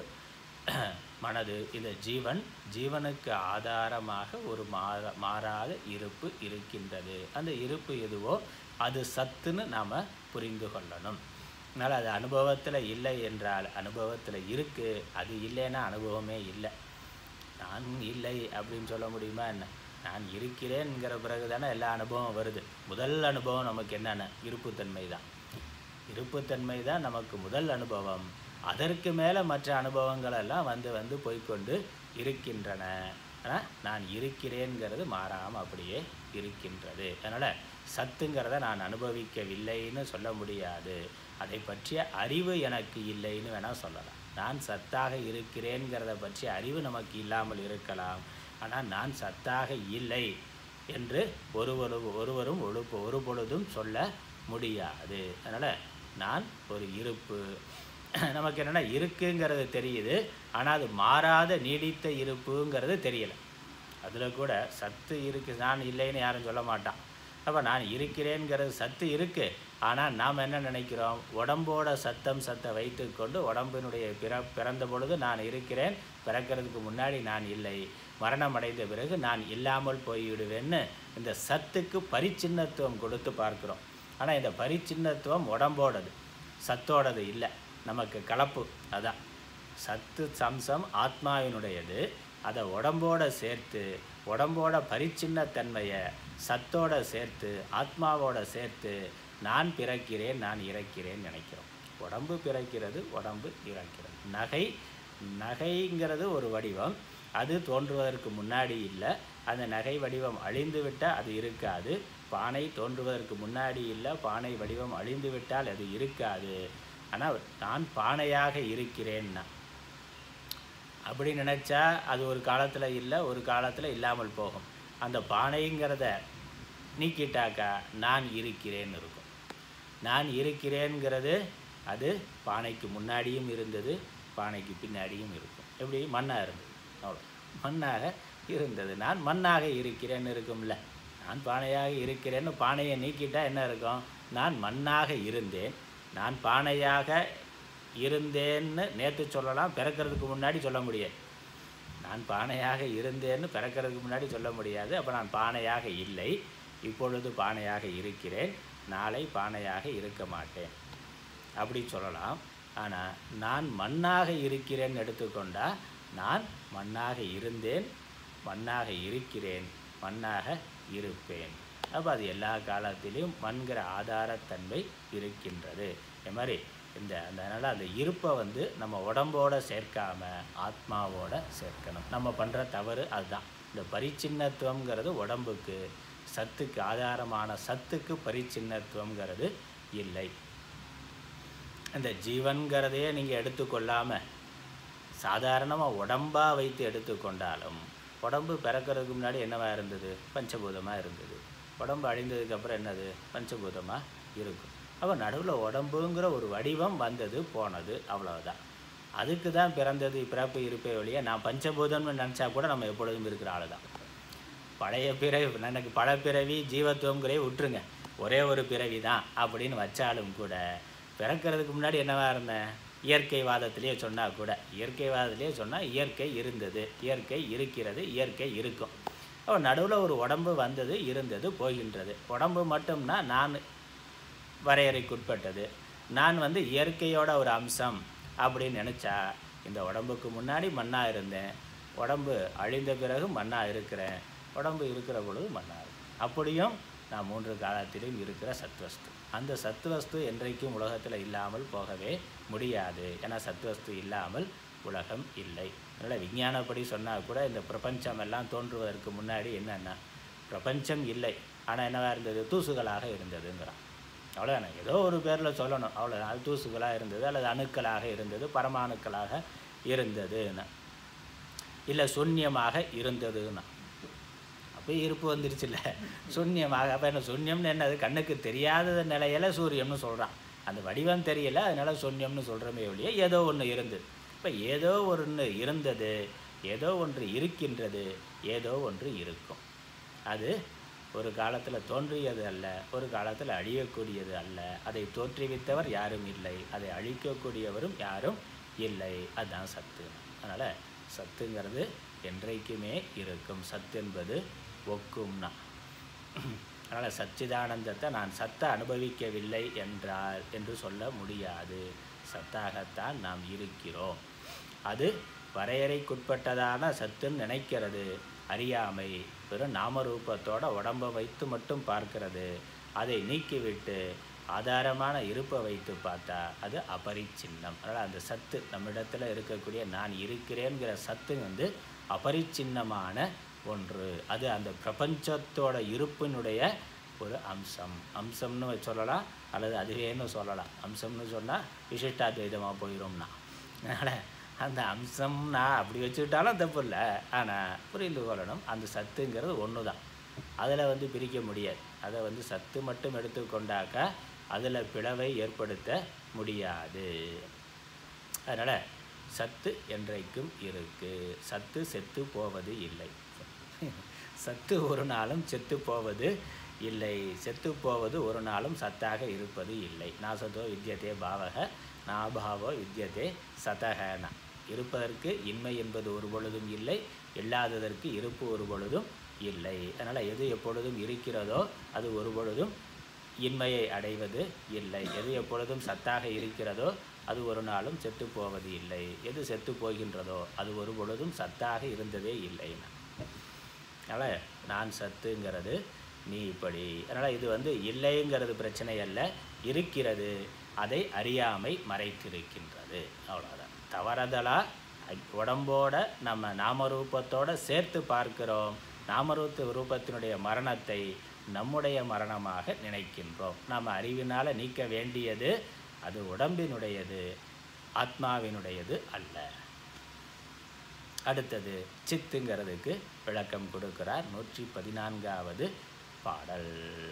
Speaker 1: மனது இந்த ஜீவன் ஜீவனுக்கு ஆதாரமாக ஒரு மாற மாறாத இருப்பு இருக்கின்றது அந்த இருப்பு எதுவோ அது சத்துன்னு நாம் புரிந்து கொள்ளணும் அதனால் அது அனுபவத்தில் இல்லை என்றால் அனுபவத்தில் இருக்குது அது இல்லைன்னா அனுபவமே இல்லை நான் இல்லை அப்படின்னு சொல்ல முடியுமா என்ன நான் இருக்கிறேன்ங்கிற பிறகு தானே எல்லா அனுபவம் வருது முதல் அனுபவம் நமக்கு என்னென்ன இருப்புத்தன்மை தான் இருப்புத்தன்மை தான் நமக்கு முதல் அனுபவம் அதற்கு மேலே மற்ற அனுபவங்கள் எல்லாம் வந்து வந்து போய்க்கொண்டு இருக்கின்றன ஆனால் நான் இருக்கிறேங்கிறது மாறாமல் அப்படியே இருக்கின்றது அதனால் சத்துங்கிறத நான் அனுபவிக்கவில்லைன்னு சொல்ல முடியாது அதை பற்றிய அறிவு எனக்கு இல்லைன்னு வேணால் சொல்லலாம் நான் சத்தாக இருக்கிறேங்கிறத பற்றிய அறிவு நமக்கு இல்லாமல் இருக்கலாம் ஆனால் நான் சத்தாக இல்லை என்று ஒருவரு ஒருவரும் ஒரு ஒரு பொழுதும் சொல்ல முடியாது அதனால் நான் ஒரு இருப்பு நமக்கு என்னென்னா இருக்குங்கிறது தெரியுது ஆனால் அது மாறாத நீடித்த இருப்புங்கிறது தெரியலை அதில் கூட சத்து இருக்கு நான் இல்லைன்னு யாரும் சொல்ல மாட்டான் அப்போ நான் இருக்கிறேங்கிறது சத்து இருக்குது ஆனால் நாம் என்ன நினைக்கிறோம் உடம்போட சத்தம் சத்தை வைத்துக்கொண்டு உடம்பினுடைய பிற பிறந்த பொழுது நான் இருக்கிறேன் பிறக்கிறதுக்கு முன்னாடி நான் இல்லை மரணம் அடைந்த பிறகு நான் இல்லாமல் போய்விடுவேன்னு இந்த சத்துக்கு பரிச்சின்னத்துவம் கொடுத்து பார்க்குறோம் ஆனால் இந்த பரிச்சின்னத்துவம் உடம்போடது சத்தோடது இல்லை நமக்கு கலப்பு அதான் சத்து சம்சம் ஆத்மாவினுடையது அதை உடம்போட சேர்த்து உடம்போட பரிச்சின்னத்தன்மையை சத்தோட சேர்த்து ஆத்மாவோட சேர்த்து நான் பிறக்கிறேன் நான் இறக்கிறேன் நினைக்கிறோம் உடம்பு பிறக்கிறது உடம்பு இறக்கிறது நகை நகைங்கிறது ஒரு வடிவம் அது தோன்றுவதற்கு முன்னாடி இல்லை அந்த நகை வடிவம் அழிந்து விட்டால் அது இருக்காது பானை தோன்றுவதற்கு முன்னாடி இல்லை பானை வடிவம் அழிந்து விட்டால் அது இருக்காது ஆனால் நான் பானையாக இருக்கிறேன்னா அப்படி நினச்சா அது ஒரு காலத்தில் இல்லை ஒரு காலத்தில் இல்லாமல் போகும் அந்த பானைங்கிறத நீக்கிட்டாக்கா நான் இருக்கிறேன்னு இருக்கும் நான் இருக்கிறேங்கிறது அது பானைக்கு முன்னாடியும் இருந்தது பானைக்கு பின்னாடியும் இருக்கும் எப்படி மண்ணாக இருந்தது அவ்வளோ மண்ணாக இருந்தது நான் மண்ணாக இருக்கிறேன்னு இருக்கும்ல நான் பானையாக இருக்கிறேன்னு பானையை நீக்கிட்டா என்ன இருக்கும் நான் மண்ணாக இருந்தேன் நான் பானையாக இருந்தேன்னு நேற்று சொல்லலாம் பிறக்கிறதுக்கு முன்னாடி சொல்ல முடியாது நான் பானையாக இருந்தேன்னு பிறக்கிறதுக்கு முன்னாடி சொல்ல முடியாது அப்போ நான் பானையாக இல்லை இப்பொழுது பானையாக இருக்கிறேன் நாளை பானையாக இருக்க மாட்டேன் அப்படி சொல்லலாம் ஆனால் நான் மண்ணாக இருக்கிறேன்னு எடுத்துக்கொண்டா நான் மண்ணாக இருந்தேன் மண்ணாக இருக்கிறேன் மண்ணாக இருப்பேன் அப்போ அது எல்லா காலத்திலையும் மண்கிற ஆதாரத்தன்மை இருக்கின்றது இது மாதிரி இந்த அதனால் அந்த இருப்பை வந்து நம்ம உடம்போட சேர்க்காம ஆத்மாவோட சேர்க்கணும் நம்ம பண்ணுற தவறு அதுதான் இந்த பரிச்சின்னத்துவங்கிறது உடம்புக்கு சத்துக்கு ஆதாரமான சத்துக்கு பரிச்சின்னத்துவங்கிறது இல்லை இந்த ஜீவன்கிறதையே நீங்கள் எடுத்துக்கொள்ளாமல் சாதாரணமாக உடம்பாக வைத்து எடுத்துக்கொண்டாலும் உடம்பு பிறக்கிறதுக்கு முன்னாடி என்னவா இருந்தது பஞ்சபூதமாக இருந்தது உடம்பு அழிந்ததுக்கப்புறம் என்னது பஞ்சபூதமாக இருக்கும் அப்போ நடுவில் உடம்புங்கிற ஒரு வடிவம் வந்தது போனது அவ்வளவுதான் அதுக்கு தான் பிறந்தது பிறப்பு இருப்பே வழியா நான் பஞ்சபூதம்னு நினச்சா கூட நம்ம எப்பொழுதும் இருக்கிற ஆள் தான் பழைய பிறவி எனக்கு பல பிறவி ஜீவத்துவங்கிறே விட்டுருங்க ஒரே ஒரு பிறவி தான் அப்படின்னு வச்சாலும் கூட பிறக்கிறதுக்கு முன்னாடி என்னவா இருந்தேன் இயற்கைவாதத்திலேயே சொன்னால் கூட இயற்கைவாதத்திலேயே சொன்னால் இயற்கை இருந்தது இயற்கை இருக்கிறது இயற்கை இருக்கும் அப்போ நடுவில் ஒரு உடம்பு வந்தது இருந்தது போகின்றது உடம்பு மட்டும்னா நான் வரையறைக்குட்பட்டது நான் வந்து இயற்கையோட ஒரு அம்சம் அப்படின்னு நினச்சா இந்த உடம்புக்கு முன்னாடி மண்ணாக இருந்தேன் உடம்பு அழிந்த பிறகு மண்ணாக இருக்கிறேன் உடம்பு இருக்கிற பொழுது மண்ணாக இருக்கு அப்படியும் நான் மூன்று காலத்திலும் இருக்கிற சத்வஸ்து அந்த சத்வஸ்து என்றைக்கும் உலகத்தில் இல்லாமல் போகவே முடியாது ஏன்னா சத்வஸ்து இல்லாமல் உலகம் இல்லை அதனால் விஞ்ஞானப்படி சொன்னால் கூட இந்த பிரபஞ்சம் எல்லாம் தோன்றுவதற்கு முன்னாடி என்னென்னா பிரபஞ்சம் இல்லை ஆனால் என்னவா இருந்தது தூசுகளாக இருந்ததுங்கிறான் அவ்வளோதானே ஏதோ ஒரு பேரில் சொல்லணும் அவ்வளோதான் அது தூசுகளாக இருந்தது அல்லது அணுக்களாக இருந்தது பரமாணுக்களாக இருந்ததுன்னா இல்லை சூன்யமாக இருந்ததுன்னா அப்போ இருப்பு வந்துருச்சுல்ல சூன்யமாக அப்போ என்ன சூன்யம்னு என்னது கண்ணுக்கு தெரியாத நிலையில சூரியம்னு சொல்கிறான் அந்த வடிவம் தெரியல அதனால சூன்யம்னு சொல்கிறோமே ஒழிய ஏதோ ஒன்று இருந்தது இப்போ ஏதோ ஒன்று இருந்தது ஏதோ ஒன்று இருக்கின்றது ஏதோ ஒன்று இருக்கும் அது ஒரு காலத்தில் தோன்றியது அல்ல ஒரு காலத்தில் அழியக்கூடியது அல்ல அதை தோற்றுவித்தவர் யாரும் இல்லை அதை அழிக்கக்கூடியவரும் யாரும் இல்லை அதுதான் சத்து அதனால் சத்துங்கிறது என்றைக்குமே இருக்கும் சத்து என்பது ஒக்கும்னா அதனால் சச்சிதானந்தத்தை நான் சத்தை அனுபவிக்கவில்லை என்றால் என்று சொல்ல முடியாது சத்தாகத்தான் நாம் இருக்கிறோம் அது வரையறைக்குட்பட்டதான சத்துன்னு நினைக்கிறது அறியாமை வெறும் நாமரூபத்தோட உடம்பை வைத்து மட்டும் பார்க்கிறது அதை நீக்கிவிட்டு ஆதாரமான இருப்பை வைத்து பார்த்தா அது அபரிச்சின்னம் அதனால் அந்த சத்து நம்மிடத்தில் இருக்கக்கூடிய நான் இருக்கிறேங்கிற சத்து வந்து அபரிச்சின்னமான ஒன்று அது அந்த பிரபஞ்சத்தோட இருப்பினுடைய ஒரு அம்சம் அம்சம்னு சொல்லலாம் அல்லது அதுவேன்னு சொல்லலாம் அம்சம்னு சொன்னால் விசிஷ்டாத்வைதமாக போயிடும்னா அதனால் அந்த அம்சம்னா அப்படி வச்சுக்கிட்டாலும் தப்பு இல்லை ஆனால் புரிந்து கொள்ளணும் அந்த சத்துங்கிறது ஒன்று தான் அதில் வந்து பிரிக்க முடியாது அதை வந்து சத்து மட்டும் எடுத்துக்கொண்டாக்கா அதில் பிளவை ஏற்படுத்த முடியாது அதனால் சத்து என்றைக்கும் இருக்கு சத்து செத்து போவது இல்லை சத்து ஒரு நாளும் செத்து போவது இல்லை செத்து போவது ஒரு நாளும் சத்தாக இருப்பது இல்லை நாசதோ வித்தியதே பாவக நாபாவோ வித்தியதே சதகன இருப்பதற்கு இன்மை என்பது ஒரு பொழுதும் இல்லை இல்லாததற்கு இருப்பு ஒரு பொழுதும் இல்லை அதனால் எது எப்பொழுதும் இருக்கிறதோ அது ஒரு பொழுதும் இன்மையை அடைவது இல்லை எது எப்பொழுதும் சத்தாக இருக்கிறதோ அது ஒரு நாளும் செத்து போவது இல்லை எது செத்து போகின்றதோ அது ஒரு பொழுதும் சத்தாக இருந்ததே இல்லைன்னா அதனால் நான் சத்துங்கிறது நீ இப்படி அதனால் இது வந்து இல்லைங்கிறது பிரச்சனை அல்ல இருக்கிறது அதை அறியாமை மறைத்திருக்கின்றது அவ்வளோதான் தவறுதலாக உடம்போட நம்ம நாமரூபத்தோட சேர்த்து பார்க்கிறோம் நாமரூப ரூபத்தினுடைய மரணத்தை நம்முடைய மரணமாக நினைக்கின்றோம் நாம் அறிவினால் நீக்க வேண்டியது அது உடம்பினுடையது ஆத்மாவினுடையது அல்ல அடுத்தது சித்துங்கிறதுக்கு விளக்கம் கொடுக்கிறார் நூற்றி பதினான்காவது பாடல்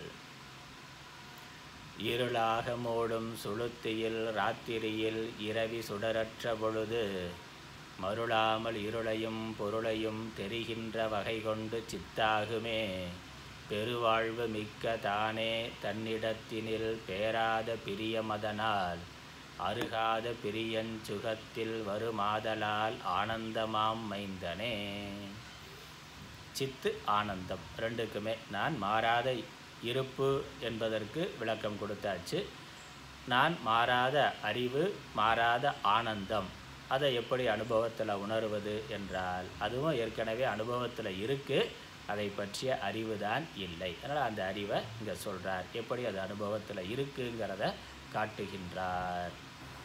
Speaker 1: இருளாக மூடும் சுளுத்தியில் ராத்திரியில் இரவி சுடரற்ற பொழுது மருளாமல் இருளையும் பொருளையும் தெரிகின்ற வகை கொண்டு சித்தாகுமே பெருவாழ்வு மிக்க தானே தன்னிடத்தினில் பேராத பிரியமதனால் அருகாத பிரியன் சுகத்தில் வருமாதலால் ஆனந்தமாம் மைந்தனே சித்து ஆனந்தம் ரெண்டுக்குமே நான் மாறாத இருப்பு என்பதற்கு விளக்கம் கொடுத்தாச்சு நான் மாறாத அறிவு மாறாத ஆனந்தம் அதை எப்படி அனுபவத்தில் உணர்வது என்றால் அதுவும் ஏற்கனவே அனுபவத்தில் இருக்குது அதை பற்றிய அறிவு தான் இல்லை அதனால் அந்த அறிவை இங்கே சொல்கிறார் எப்படி அது அனுபவத்தில் இருக்குங்கிறத காட்டுகின்றார்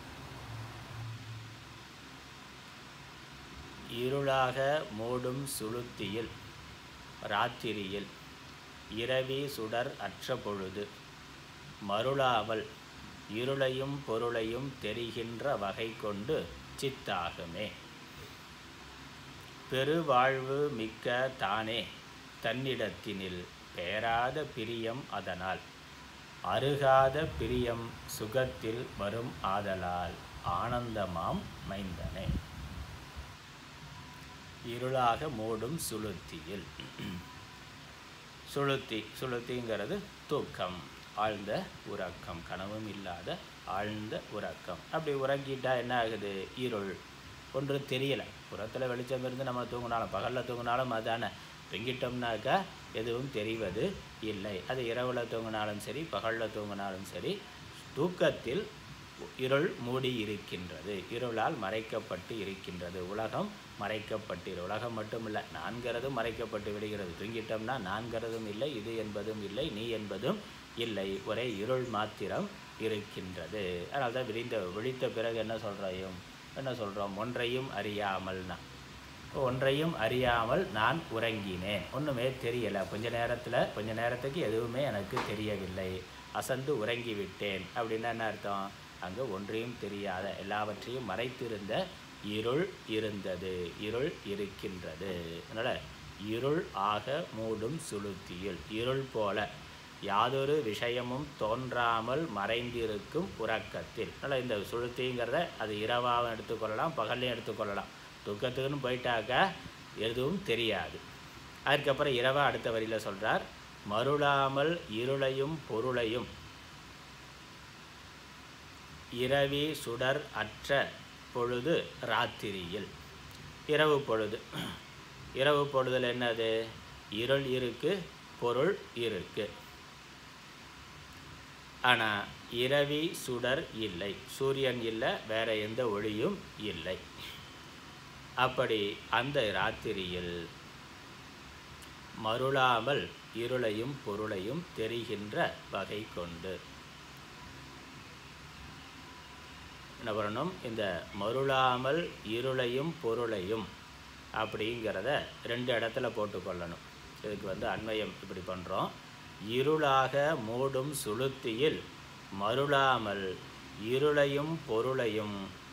Speaker 1: இருளாக மூடும் சுளுத்தியில் ராத்திரியில் இரவி சுடர் அற்ற பொழுது மருளாமல் இருளையும் பொருளையும் தெரிகின்ற வகை கொண்டு சித்தாகுமே பெருவாழ்வு மிக்க தானே தன்னிடத்தினில் பேராத பிரியம் அதனால் அருகாத பிரியம் சுகத்தில் வரும் ஆதலால் ஆனந்தமாம் மைந்தனே இருளாக மூடும் சுளுத்தியில் சுளுத்தி சுளுத்திங்கிறது தூக்கம் ஆழ்ந்த உறக்கம் கனவும் இல்லாத ஆழ்ந்த உறக்கம் அப்படி உறங்கிட்டா என்ன ஆகுது இருள் ஒன்றும் தெரியலை புறத்தில் வெளிச்சம் இருந்து நம்ம தூங்கினாலும் பகலில் தூங்கினாலும் அதானே தூங்கிட்டோம்னாக்கா எதுவும் தெரிவது இல்லை அது இரவில் தூங்கினாலும் சரி பகலில் தூங்கினாலும் சரி தூக்கத்தில் இருள் மூடி இருக்கின்றது இருளால் மறைக்கப்பட்டு இருக்கின்றது உலகம் மறைக்கப்பட்டு உலகம் மட்டும் இல்லை நான்கிறதும் மறைக்கப்பட்டு விடுகிறது தூங்கிட்டோம்னா நான்கிறதும் இல்லை இது என்பதும் இல்லை நீ என்பதும் இல்லை ஒரே இருள் மாத்திரம் இருக்கின்றது அதனால தான் விழிந்த விழித்த பிறகு என்ன சொல்கிறோம் என்ன சொல்கிறோம் ஒன்றையும் அறியாமல்னா ஒன்றையும் அறியாமல் நான் உறங்கினேன் ஒன்றுமே தெரியலை கொஞ்ச நேரத்தில் கொஞ்ச நேரத்துக்கு எதுவுமே எனக்கு தெரியவில்லை அசந்து உறங்கிவிட்டேன் அப்படின்னா என்ன அர்த்தம் அங்கே ஒன்றையும் தெரியாத எல்லாவற்றையும் மறைத்திருந்த இருள் இருந்தது இருள் இருக்கின்றது அதனால் இருள் ஆக மூடும் சுளுத்தியில் இருள் போல யாதொரு விஷயமும் தோன்றாமல் மறைந்திருக்கும் உறக்கத்தில் அதனால் இந்த சுளுத்திங்கிறத அது இரவாகவும் எடுத்துக்கொள்ளலாம் பகல்லையும் எடுத்துக்கொள்ளலாம் துக்கத்துக்குன்னு போயிட்டாக்கா எதுவும் தெரியாது அதுக்கப்புறம் இரவா அடுத்த வரியில் சொல்கிறார் மருளாமல் இருளையும் பொருளையும் இரவி சுடர் அற்ற பொழுது ராத்திரியில் இரவு பொழுது இரவு பொழுதில் என்னது இருள் இருக்கு பொருள் இருக்கு ஆனால் இரவி சுடர் இல்லை சூரியன் இல்லை வேற எந்த ஒளியும் இல்லை அப்படி அந்த ராத்திரியில் மருளாமல் இருளையும் பொருளையும் தெரிகின்ற வகை கொண்டு என்ன பண்ணணும் இந்த மருளாமல் இருளையும் பொருளையும் அப்படிங்கிறத ரெண்டு இடத்துல போட்டுக்கொள்ளணும் இதுக்கு வந்து அண்மையம் இப்படி பண்ணுறோம் இருளாக மூடும் சுளுத்தியில் மருளாமல் இருளையும் பொருளையும்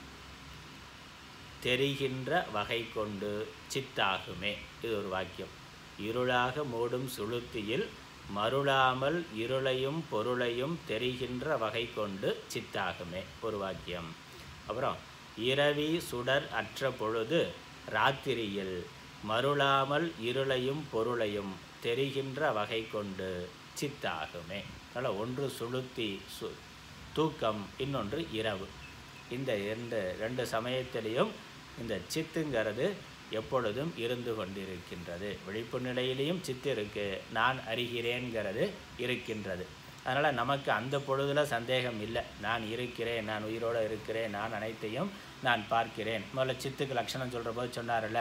Speaker 1: தெரிகின்ற வகை கொண்டு சித்தாகுமே இது ஒரு வாக்கியம் இருளாக மூடும் சுளுத்தியில் மருளாமல் இருளையும் பொருளையும் தெரிகின்ற வகை கொண்டு சித்தாகுமே ஒரு வாக்கியம் அப்புறம் இரவி சுடர் அற்ற பொழுது ராத்திரியில் மருளாமல் இருளையும் பொருளையும் தெரிகின்ற வகை கொண்டு சித்தாகுமே அதனால் ஒன்று சுளுத்தி சு தூக்கம் இன்னொன்று இரவு இந்த ரெண்டு ரெண்டு சமயத்திலையும் இந்த சித்துங்கிறது எப்பொழுதும் இருந்து கொண்டிருக்கின்றது விழிப்பு நிலையிலையும் சித்து இருக்கு நான் அறிகிறேன்கிறது இருக்கின்றது அதனால் நமக்கு அந்த பொழுதில் சந்தேகம் இல்லை நான் இருக்கிறேன் நான் உயிரோடு இருக்கிறேன் நான் அனைத்தையும் நான் பார்க்கிறேன் முதல்ல சித்துக்கு லட்சணம் சொல்கிற போது சொன்னார்ல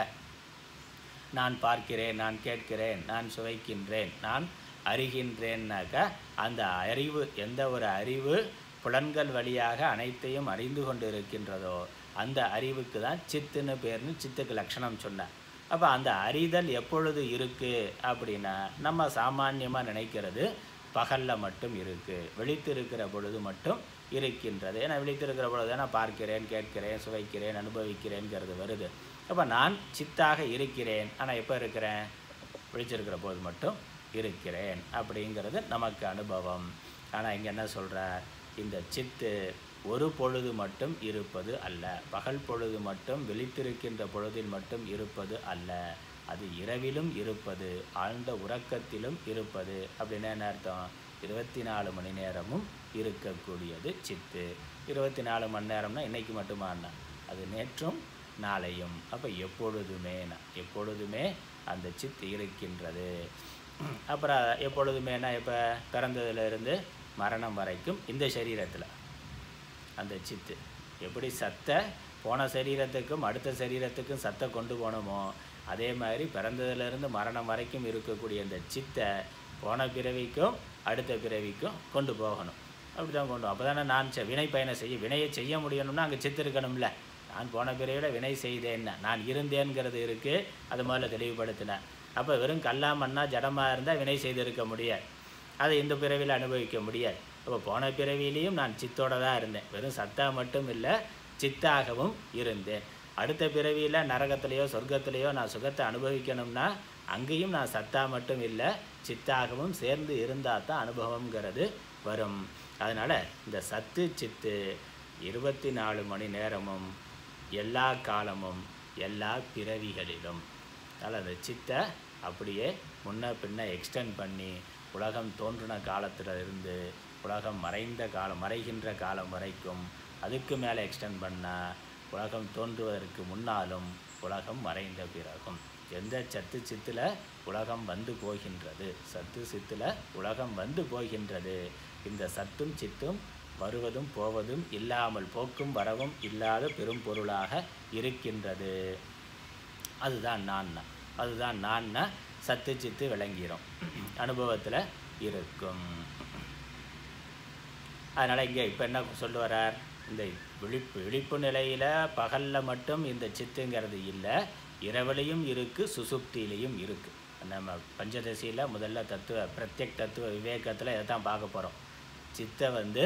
Speaker 1: நான் பார்க்கிறேன் நான் கேட்கிறேன் நான் சுவைக்கின்றேன் நான் அறிகின்றேன்னாக்கா அந்த அறிவு எந்த ஒரு அறிவு புலன்கள் வழியாக அனைத்தையும் அறிந்து கொண்டு இருக்கின்றதோ அந்த அறிவுக்கு தான் சித்துன்னு பேர்னு சித்துக்கு லட்சணம் சொன்னார் அப்போ அந்த அறிதல் எப்பொழுது இருக்குது அப்படின்னா நம்ம சாமான்யமாக நினைக்கிறது பகலில் மட்டும் இருக்குது விழித்திருக்கிற பொழுது மட்டும் இருக்கின்றது ஏன்னா விழித்திருக்கிற பொழுது நான் பார்க்கிறேன் கேட்கிறேன் சுவைக்கிறேன் அனுபவிக்கிறேன்ங்கிறது வருது அப்போ நான் சித்தாக இருக்கிறேன் ஆனால் எப்போ இருக்கிறேன் விழிச்சிருக்கிற போது மட்டும் இருக்கிறேன் அப்படிங்கிறது நமக்கு அனுபவம் ஆனால் இங்கே என்ன சொல்கிறார் இந்த சித்து ஒரு பொழுது மட்டும் இருப்பது அல்ல பகல் பொழுது மட்டும் விழித்திருக்கின்ற பொழுதில் மட்டும் இருப்பது அல்ல அது இரவிலும் இருப்பது ஆழ்ந்த உறக்கத்திலும் இருப்பது அப்படின்னா என்ன அர்த்தம் இருபத்தி நாலு மணி நேரமும் இருக்கக்கூடியது சித்து இருபத்தி நாலு மணி நேரம்னா இன்னைக்கு மட்டுமாண்ணா அது நேற்றும் நாளையும் அப்போ எப்பொழுதுமே எப்பொழுதுமே அந்த சித்து இருக்கின்றது அப்புறம் எப்பொழுதுமேனா இப்போ பிறந்ததுலேருந்து மரணம் வரைக்கும் இந்த சரீரத்தில் அந்த சித்து எப்படி சத்தை போன சரீரத்துக்கும் அடுத்த சரீரத்துக்கும் சத்தை கொண்டு போனோமோ அதே மாதிரி பிறந்ததுலேருந்து மரணம் வரைக்கும் இருக்கக்கூடிய அந்த சித்தை போன பிறவிக்கும் அடுத்த பிறவிக்கும் கொண்டு போகணும் அப்படி தான் கொண்டு அப்போ தானே நான் செ- வினை பயணம் செய்ய வினையை செய்ய முடியணும்னா அங்கே சித்து இருக்கணும்ல நான் போன பிறவியில் வினை செய்தேன்னா நான் இருந்தேன்கிறது இருக்குது அது முதல்ல தெளிவுபடுத்தினேன் அப்போ வெறும் கல்லா மண்ணா ஜடமாக இருந்தால் வினை செய்திருக்க முடியாது அதை இந்த பிறவியில் அனுபவிக்க முடியாது அப்போ போன பிறவியிலையும் நான் சித்தோட தான் இருந்தேன் வெறும் சத்தா மட்டும் இல்லை சித்தாகவும் இருந்தேன் அடுத்த பிறவியில் நரகத்திலேயோ சொர்க்கத்திலேயோ நான் சுகத்தை அனுபவிக்கணும்னா அங்கேயும் நான் சத்தா மட்டும் இல்லை சித்தாகவும் சேர்ந்து இருந்தால் தான் அனுபவங்கிறது வரும் அதனால் இந்த சத்து சித்து இருபத்தி நாலு மணி நேரமும் எல்லா காலமும் எல்லா பிறவிகளிலும் அதனால் அந்த சித்தை அப்படியே முன்ன பின்ன எக்ஸ்டெண்ட் பண்ணி உலகம் தோன்றின காலத்தில் இருந்து உலகம் மறைந்த காலம் மறைகின்ற காலம் வரைக்கும் அதுக்கு மேலே எக்ஸ்டெண்ட் பண்ணால் உலகம் தோன்றுவதற்கு முன்னாலும் உலகம் மறைந்த பிறகும் எந்த சத்து சித்தில் உலகம் வந்து போகின்றது சத்து சித்தில் உலகம் வந்து போகின்றது இந்த சத்தும் சித்தும் வருவதும் போவதும் இல்லாமல் போக்கும் வரவும் இல்லாத பெரும் பொருளாக இருக்கின்றது அதுதான் நான்னா அதுதான் நான்னா சத்து சித்து விளங்கிறோம் அனுபவத்தில் இருக்கும் அதனால் இங்கே இப்போ என்ன சொல்ல வரார் இந்த விழிப்பு விழிப்பு நிலையில் பகலில் மட்டும் இந்த சித்துங்கிறது இல்லை இரவிலையும் இருக்குது சுசுப்தியிலையும் இருக்குது நம்ம பஞ்சதசியில் முதல்ல தத்துவ பிரத்யக் தத்துவ விவேகத்தில் இதை தான் பார்க்க போகிறோம் சித்தை வந்து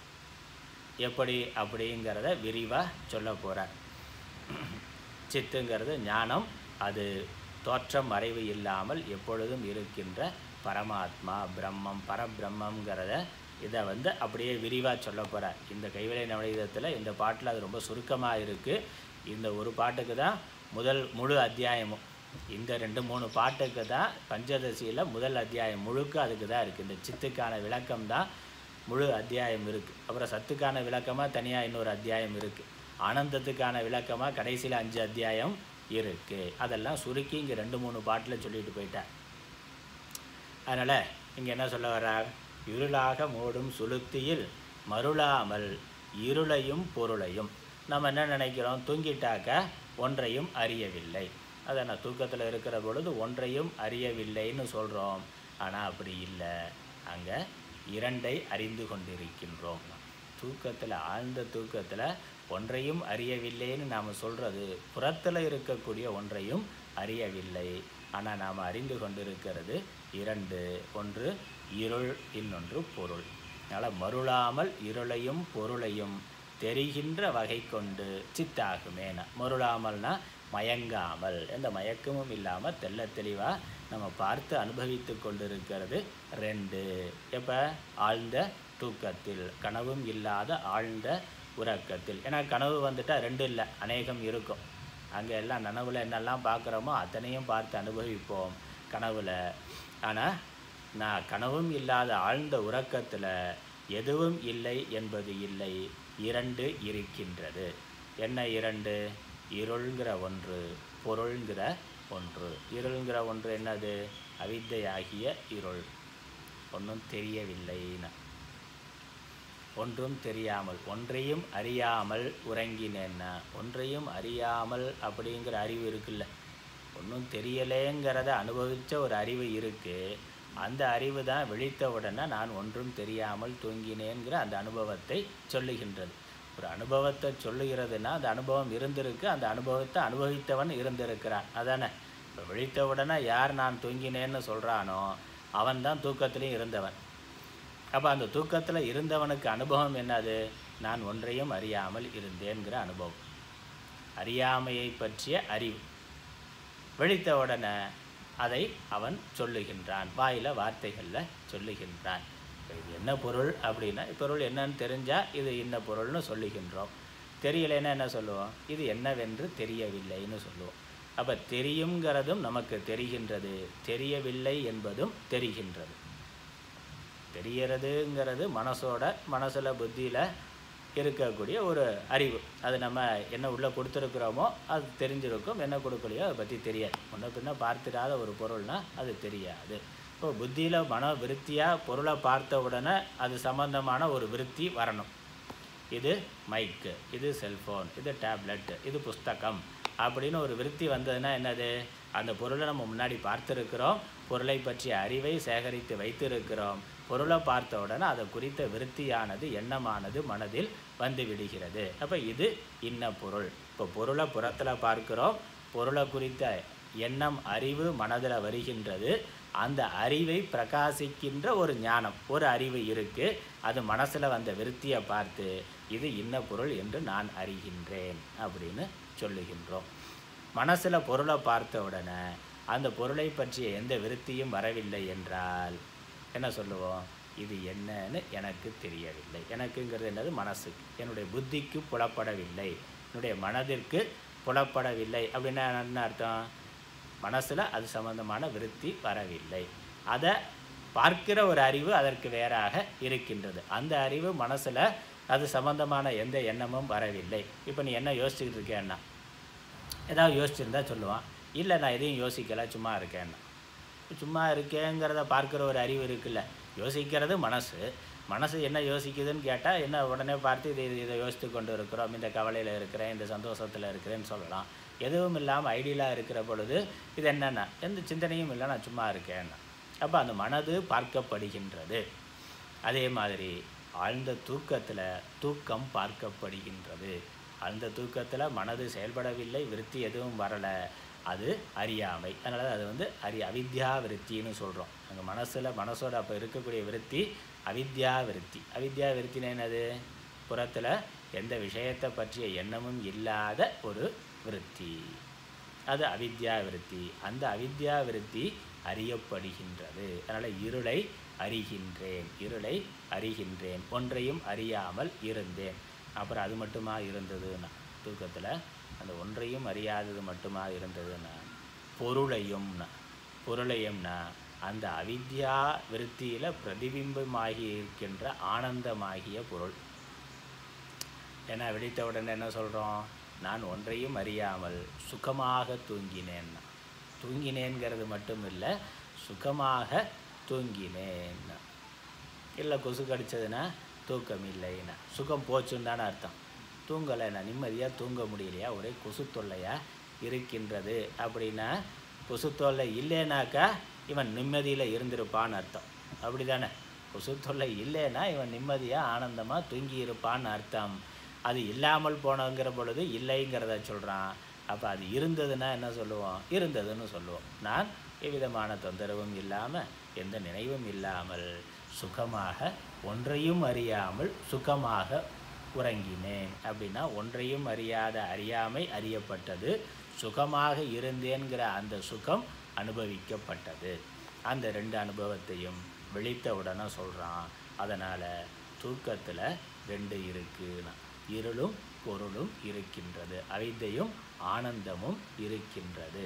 Speaker 1: எப்படி அப்படிங்கிறத விரிவாக சொல்ல போகிறார் சித்துங்கிறது ஞானம் அது தோற்றம் மறைவு இல்லாமல் எப்பொழுதும் இருக்கின்ற பரமாத்மா பிரம்மம் பரபிரம்மங்கிறத இதை வந்து அப்படியே விரிவாக சொல்ல போகிறார் இந்த கைவினை நவநீதத்தில் இந்த பாட்டில் அது ரொம்ப சுருக்கமாக இருக்குது இந்த ஒரு பாட்டுக்கு தான் முதல் முழு அத்தியாயமும் இந்த ரெண்டு மூணு பாட்டுக்கு தான் பஞ்சதசியில் முதல் அத்தியாயம் முழுக்க அதுக்கு தான் இருக்குது இந்த சித்துக்கான விளக்கம் தான் முழு அத்தியாயம் இருக்குது அப்புறம் சத்துக்கான விளக்கமாக தனியாக இன்னொரு அத்தியாயம் இருக்குது ஆனந்தத்துக்கான விளக்கமாக கடைசியில் அஞ்சு அத்தியாயம் இருக்குது அதெல்லாம் சுருக்கி இங்கே ரெண்டு மூணு பாட்டில் சொல்லிட்டு போயிட்டேன் அதனால் இங்கே என்ன சொல்ல வர்றார் இருளாக மூடும் சுளுத்தியில் மருளாமல் இருளையும் பொருளையும் நம்ம என்ன நினைக்கிறோம் தூங்கிட்டாக்க ஒன்றையும் அறியவில்லை அதை நான் தூக்கத்தில் இருக்கிற பொழுது ஒன்றையும் அறியவில்லைன்னு சொல்கிறோம் ஆனால் அப்படி இல்லை அங்கே இரண்டை அறிந்து கொண்டிருக்கின்றோம் தூக்கத்தில் ஆழ்ந்த தூக்கத்தில் ஒன்றையும் அறியவில்லைன்னு நாம் சொல்கிறது புறத்தில் இருக்கக்கூடிய ஒன்றையும் அறியவில்லை ஆனால் நாம் அறிந்து கொண்டிருக்கிறது இரண்டு ஒன்று இருள் இன்னொன்று பொருள் அதனால் மருளாமல் இருளையும் பொருளையும் தெரிகின்ற வகை கொண்டு சித்தாகுமேன மருளாமல்னா மயங்காமல் எந்த மயக்கமும் இல்லாமல் தெள்ள தெளிவாக நம்ம பார்த்து அனுபவித்து கொண்டிருக்கிறது ரெண்டு எப்போ ஆழ்ந்த தூக்கத்தில் கனவும் இல்லாத ஆழ்ந்த உறக்கத்தில் ஏன்னா கனவு வந்துட்டால் ரெண்டு இல்லை அநேகம் இருக்கும் அங்கே எல்லாம் நனவில் என்னெல்லாம் பார்க்குறோமோ அத்தனையும் பார்த்து அனுபவிப்போம் கனவில் ஆனால் நான் கனவும் இல்லாத ஆழ்ந்த உறக்கத்தில் எதுவும் இல்லை என்பது இல்லை இரண்டு இருக்கின்றது என்ன இரண்டு இருள்ங்கிற ஒன்று பொருள்ங்கிற ஒன்று இருள்ங்கிற ஒன்று என்னது அவித்தையாகிய இருள் ஒன்றும் தெரியவில்லைன்னு ஒன்றும் தெரியாமல் ஒன்றையும் அறியாமல் உறங்கினேன்னா ஒன்றையும் அறியாமல் அப்படிங்கிற அறிவு இருக்குல்ல ஒன்றும் தெரியலேங்கிறத அனுபவித்த ஒரு அறிவு இருக்குது அந்த அறிவு தான் விழித்த உடனே நான் ஒன்றும் தெரியாமல் தூங்கினேங்கிற அந்த அனுபவத்தை சொல்லுகின்றது ஒரு அனுபவத்தை சொல்லுகிறதுனா அந்த அனுபவம் இருந்திருக்கு அந்த அனுபவத்தை அனுபவித்தவன் இருந்திருக்கிறான் அதானே இப்போ விழித்த உடனே யார் நான் தூங்கினேன்னு சொல்கிறானோ அவன் தான் தூக்கத்திலையும் இருந்தவன் அப்போ அந்த தூக்கத்தில் இருந்தவனுக்கு அனுபவம் என்னது நான் ஒன்றையும் அறியாமல் இருந்தேங்கிற அனுபவம் அறியாமையை பற்றிய அறிவு விழித்த உடனே அதை அவன் சொல்லுகின்றான் வாயில வார்த்தைகளில் சொல்லுகின்றான் இது என்ன பொருள் அப்படின்னா பொருள் என்னன்னு தெரிஞ்சால் இது இன்ன பொருள்னு சொல்லுகின்றோம் தெரியலைன்னா என்ன சொல்லுவோம் இது என்னவென்று தெரியவில்லைன்னு சொல்லுவோம் அப்போ தெரியுங்கிறதும் நமக்கு தெரிகின்றது தெரியவில்லை என்பதும் தெரிகின்றது தெரியறதுங்கிறது மனசோட மனசில் புத்தியில் இருக்கக்கூடிய ஒரு அறிவு அது நம்ம என்ன உள்ளே கொடுத்துருக்குறோமோ அது தெரிஞ்சிருக்கும் என்ன கொடுக்கலையோ அதை பற்றி தெரியாது முன்ன பின்ன பார்த்திராத ஒரு பொருள்னால் அது தெரியாது இப்போ புத்தியில் மன விருத்தியாக பொருளை பார்த்த உடனே அது சம்பந்தமான ஒரு விருத்தி வரணும் இது மைக்கு இது செல்ஃபோன் இது டேப்லெட் இது புஸ்தகம் அப்படின்னு ஒரு விருத்தி வந்ததுன்னா என்னது அந்த பொருளை நம்ம முன்னாடி பார்த்துருக்கிறோம் பொருளை பற்றிய அறிவை சேகரித்து வைத்திருக்கிறோம் பொருளை பார்த்த உடனே அதை குறித்த விருத்தியானது எண்ணமானது மனதில் வந்து விடுகிறது அப்போ இது இன்ன பொருள் இப்போ பொருளை புறத்தில் பார்க்கிறோம் பொருளை குறித்த எண்ணம் அறிவு மனதில் வருகின்றது அந்த அறிவை பிரகாசிக்கின்ற ஒரு ஞானம் ஒரு அறிவு இருக்குது அது மனசில் வந்த விருத்தியை பார்த்து இது இன்ன பொருள் என்று நான் அறிகின்றேன் அப்படின்னு சொல்லுகின்றோம் மனசில் பொருளை பார்த்த உடனே அந்த பொருளை பற்றிய எந்த விருத்தியும் வரவில்லை என்றால் என்ன சொல்லுவோம் இது என்னன்னு எனக்கு தெரியவில்லை எனக்குங்கிறது என்னது மனசுக்கு என்னுடைய புத்திக்கு புலப்படவில்லை என்னுடைய மனதிற்கு புலப்படவில்லை அப்படின்னா என்ன அர்த்தம் மனசில் அது சம்பந்தமான விருத்தி வரவில்லை அதை பார்க்கிற ஒரு அறிவு அதற்கு வேறாக இருக்கின்றது அந்த அறிவு மனசில் அது சம்பந்தமான எந்த எண்ணமும் வரவில்லை இப்போ நீ என்ன யோசிச்சுக்கிட்டு இருக்கேன்னா ஏதாவது யோசிச்சிருந்தா சொல்லுவான் இல்லை நான் எதையும் யோசிக்கலை சும்மா இருக்கேன்னா சும்மா இருக்கேங்கிறத பார்க்குற ஒரு அறிவு இருக்குல்ல யோசிக்கிறது மனசு மனசு என்ன யோசிக்குதுன்னு கேட்டால் என்ன உடனே பார்த்து இது இது- இதை யோசித்து கொண்டு இருக்கிறோம் இந்த கவலையில் இருக்கிறேன் இந்த சந்தோஷத்தில் இருக்கிறேன்னு சொல்லலாம் எதுவும் இல்லாமல் ஐடியலாக இருக்கிற பொழுது இது என்னென்ன எந்த சிந்தனையும் இல்லை நான் சும்மா இருக்கேன்னா அப்போ அந்த மனது பார்க்கப்படுகின்றது அதே மாதிரி ஆழ்ந்த தூக்கத்தில் தூக்கம் பார்க்கப்படுகின்றது ஆழ்ந்த தூக்கத்தில் மனது செயல்படவில்லை விருத்தி எதுவும் வரலை அது அறியாமை அதனால அது வந்து அறி அவித்யா விருத்தின்னு சொல்கிறோம் அங்கே மனசில் மனசோட அப்போ இருக்கக்கூடிய விருத்தி அவித்யா விருத்தி அவித்யா விருத்தினா என்னது புறத்தில் எந்த விஷயத்தை பற்றிய எண்ணமும் இல்லாத ஒரு விருத்தி அது அவித்யா விருத்தி அந்த அவித்யா விருத்தி அறியப்படுகின்றது அதனால் இருளை அறிகின்றேன் இருளை அறிகின்றேன் ஒன்றையும் அறியாமல் இருந்தேன் அப்புறம் அது மட்டுமா இருந்ததுன்னா தூக்கத்தில் அந்த ஒன்றையும் அறியாதது மட்டுமா இருந்ததுன்னா பொருளையும்னா பொருளையும்னா அந்த அவித்யா விருத்தியில் பிரதிபிம்பமாகி இருக்கின்ற ஆனந்தமாகிய பொருள் ஏன்னா விழித்த உடனே என்ன சொல்கிறோம் நான் ஒன்றையும் அறியாமல் சுகமாக தூங்கினேன்னா தூங்கினேங்கிறது மட்டும் இல்லை சுகமாக தூங்கினேன் இல்லை கொசு கடிச்சதுன்னா தூக்கம் இல்லைன்னா சுகம் போச்சுன்னு தானே அர்த்தம் தூங்கலைன்னா நிம்மதியாக தூங்க முடியலையா ஒரே கொசு தொல்லையாக இருக்கின்றது அப்படின்னா கொசு தொல்லை இல்லைனாக்கா இவன் நிம்மதியில் இருந்திருப்பான்னு அர்த்தம் அப்படி தானே கொசு தொல்லை இல்லைன்னா இவன் நிம்மதியாக ஆனந்தமாக தூங்கி இருப்பான்னு அர்த்தம் அது இல்லாமல் போனங்கிற பொழுது இல்லைங்கிறத சொல்கிறான் அப்போ அது இருந்ததுன்னா என்ன சொல்லுவோம் இருந்ததுன்னு சொல்லுவோம் நான் எவ்விதமான தொந்தரவும் இல்லாமல் எந்த நினைவும் இல்லாமல் சுகமாக ஒன்றையும் அறியாமல் சுகமாக உறங்கினேன் அப்படின்னா ஒன்றையும் அறியாத அறியாமை அறியப்பட்டது சுகமாக இருந்தேன்கிற அந்த சுகம் அனுபவிக்கப்பட்டது அந்த ரெண்டு அனுபவத்தையும் விழித்த உடனே சொல்கிறான் அதனால் தூக்கத்தில் ரெண்டு இருக்குன்னா இருளும் பொருளும் இருக்கின்றது அவித்தையும் ஆனந்தமும் இருக்கின்றது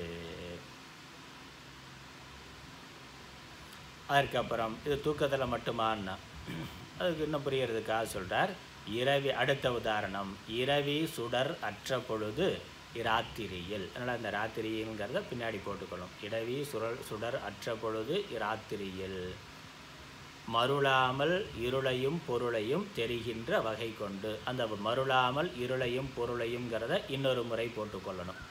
Speaker 1: அதற்கப்புறம் இது தூக்கத்தில் மட்டுமான்னா அதுக்கு இன்னும் புரியறதுக்காக சொல்கிறார் இரவி அடுத்த உதாரணம் இரவி சுடர் அற்ற பொழுது இராத்திரியில் அதனால் அந்த ராத்திரிங்கிறத பின்னாடி போட்டுக்கணும் இரவி சுடர் சுடர் அற்ற பொழுது இராத்திரியில் மருளாமல் இருளையும் பொருளையும் தெரிகின்ற வகை கொண்டு அந்த மருளாமல் இருளையும் பொருளையும்ங்கிறத இன்னொரு முறை போட்டுக்கொள்ளணும்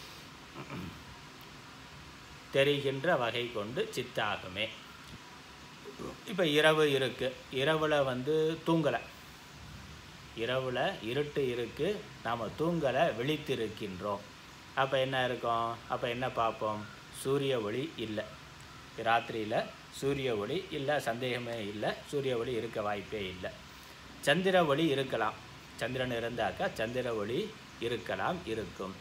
Speaker 1: தெரிகின்ற வகை கொண்டு சித்தாகுமே இப்போ இரவு இருக்குது இரவில் வந்து தூங்கலை இரவில் இருட்டு இருக்குது நாம் தூங்கலை விழித்திருக்கின்றோம் அப்போ என்ன இருக்கும் அப்போ என்ன பார்ப்போம் சூரிய ஒளி இல்லை ராத்திரியில் சூரிய ஒளி இல்லை சந்தேகமே இல்லை சூரிய ஒளி இருக்க வாய்ப்பே இல்லை சந்திர ஒளி இருக்கலாம் சந்திரன் இருந்தாக்கா சந்திர ஒளி இருக்கலாம் இருக்கும்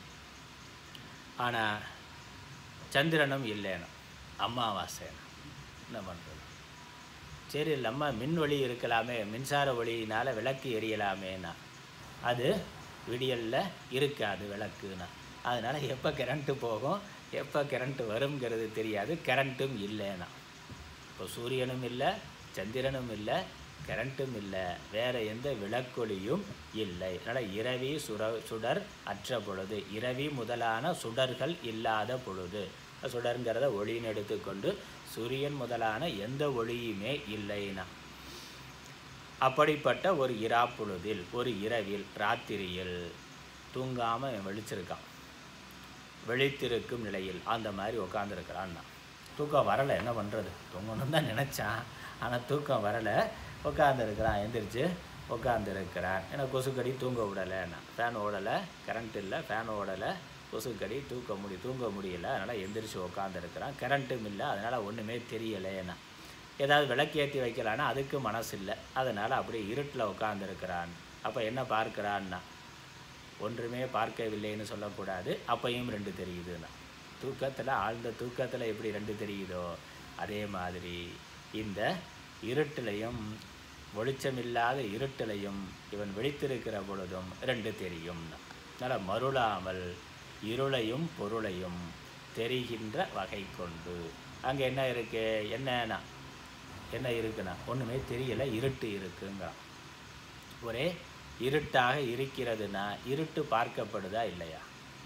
Speaker 1: ஆனால் சந்திரனும் இல்லைன்னு அமாவாசைன்னு என்ன பண்ணுறது சரி நம்ம மின் ஒளி இருக்கலாமே மின்சார ஒளியினால் விளக்கு எரியலாமேனா அது விடியலில் இருக்காது விளக்குனா அதனால் எப்போ கரண்ட்டு போகும் எப்போ கரண்ட்டு வருங்கிறது தெரியாது கரண்ட்டும் இல்லைனா இப்போ சூரியனும் இல்லை சந்திரனும் இல்லை கரண்ட்டும் இல்லை வேறு எந்த விளக்கொளியும் இல்லை அதனால் இரவி சுர சுடர் அற்ற பொழுது இரவி முதலான சுடர்கள் இல்லாத பொழுது சுடருங்கிறத ஒளின்னு எடுத்துக்கொண்டு சூரியன் முதலான எந்த ஒளியுமே இல்லைனா அப்படிப்பட்ட ஒரு இரா பொழுதில் ஒரு இரவில் ராத்திரியில் தூங்காமல் வெளிச்சிருக்கான் விழித்திருக்கும் நிலையில் அந்த மாதிரி உட்காந்துருக்கிறான்னா தூக்கம் வரலை என்ன பண்ணுறது தூங்கணும் தான் நினச்சான் ஆனால் தூக்கம் வரலை உட்காந்துருக்கிறான் எந்திரிச்சு உட்காந்துருக்கிறான் ஏன்னா கொசுக்கடி தூங்க விடலைன்னா ஃபேன் ஓடலை கரண்ட் இல்லை ஃபேன் ஓடலை கொசுக்கடி தூக்க முடி தூங்க முடியல அதனால் எந்திரிச்சு உட்காந்துருக்கிறான் கரண்ட்டும் இல்லை அதனால் ஒன்றுமே தெரியலைன்னா ஏதாவது விளக்கேற்றி வைக்கலான்னா அதுக்கு மனசு இல்லை அதனால் அப்படியே இருட்டில் உட்காந்துருக்கிறான் அப்போ என்ன பார்க்குறான்னா ஒன்றுமே பார்க்கவில்லைன்னு சொல்லக்கூடாது அப்பையும் ரெண்டு தெரியுதுன்னா தூக்கத்தில் ஆழ்ந்த தூக்கத்தில் எப்படி ரெண்டு தெரியுதோ அதே மாதிரி இந்த இருட்டிலையும் வெளிச்சமில்லாத இருட்டிலையும் இவன் விழித்திருக்கிற பொழுதும் ரெண்டு தெரியும் அதனால் மருளாமல் இருளையும் பொருளையும் தெரிகின்ற வகை கொண்டு அங்கே என்ன இருக்கு என்னன்னா என்ன இருக்குண்ணா ஒன்றுமே தெரியல இருட்டு இருக்குங்கிறான் ஒரே இருட்டாக இருக்கிறதுனா இருட்டு பார்க்கப்படுதா இல்லையா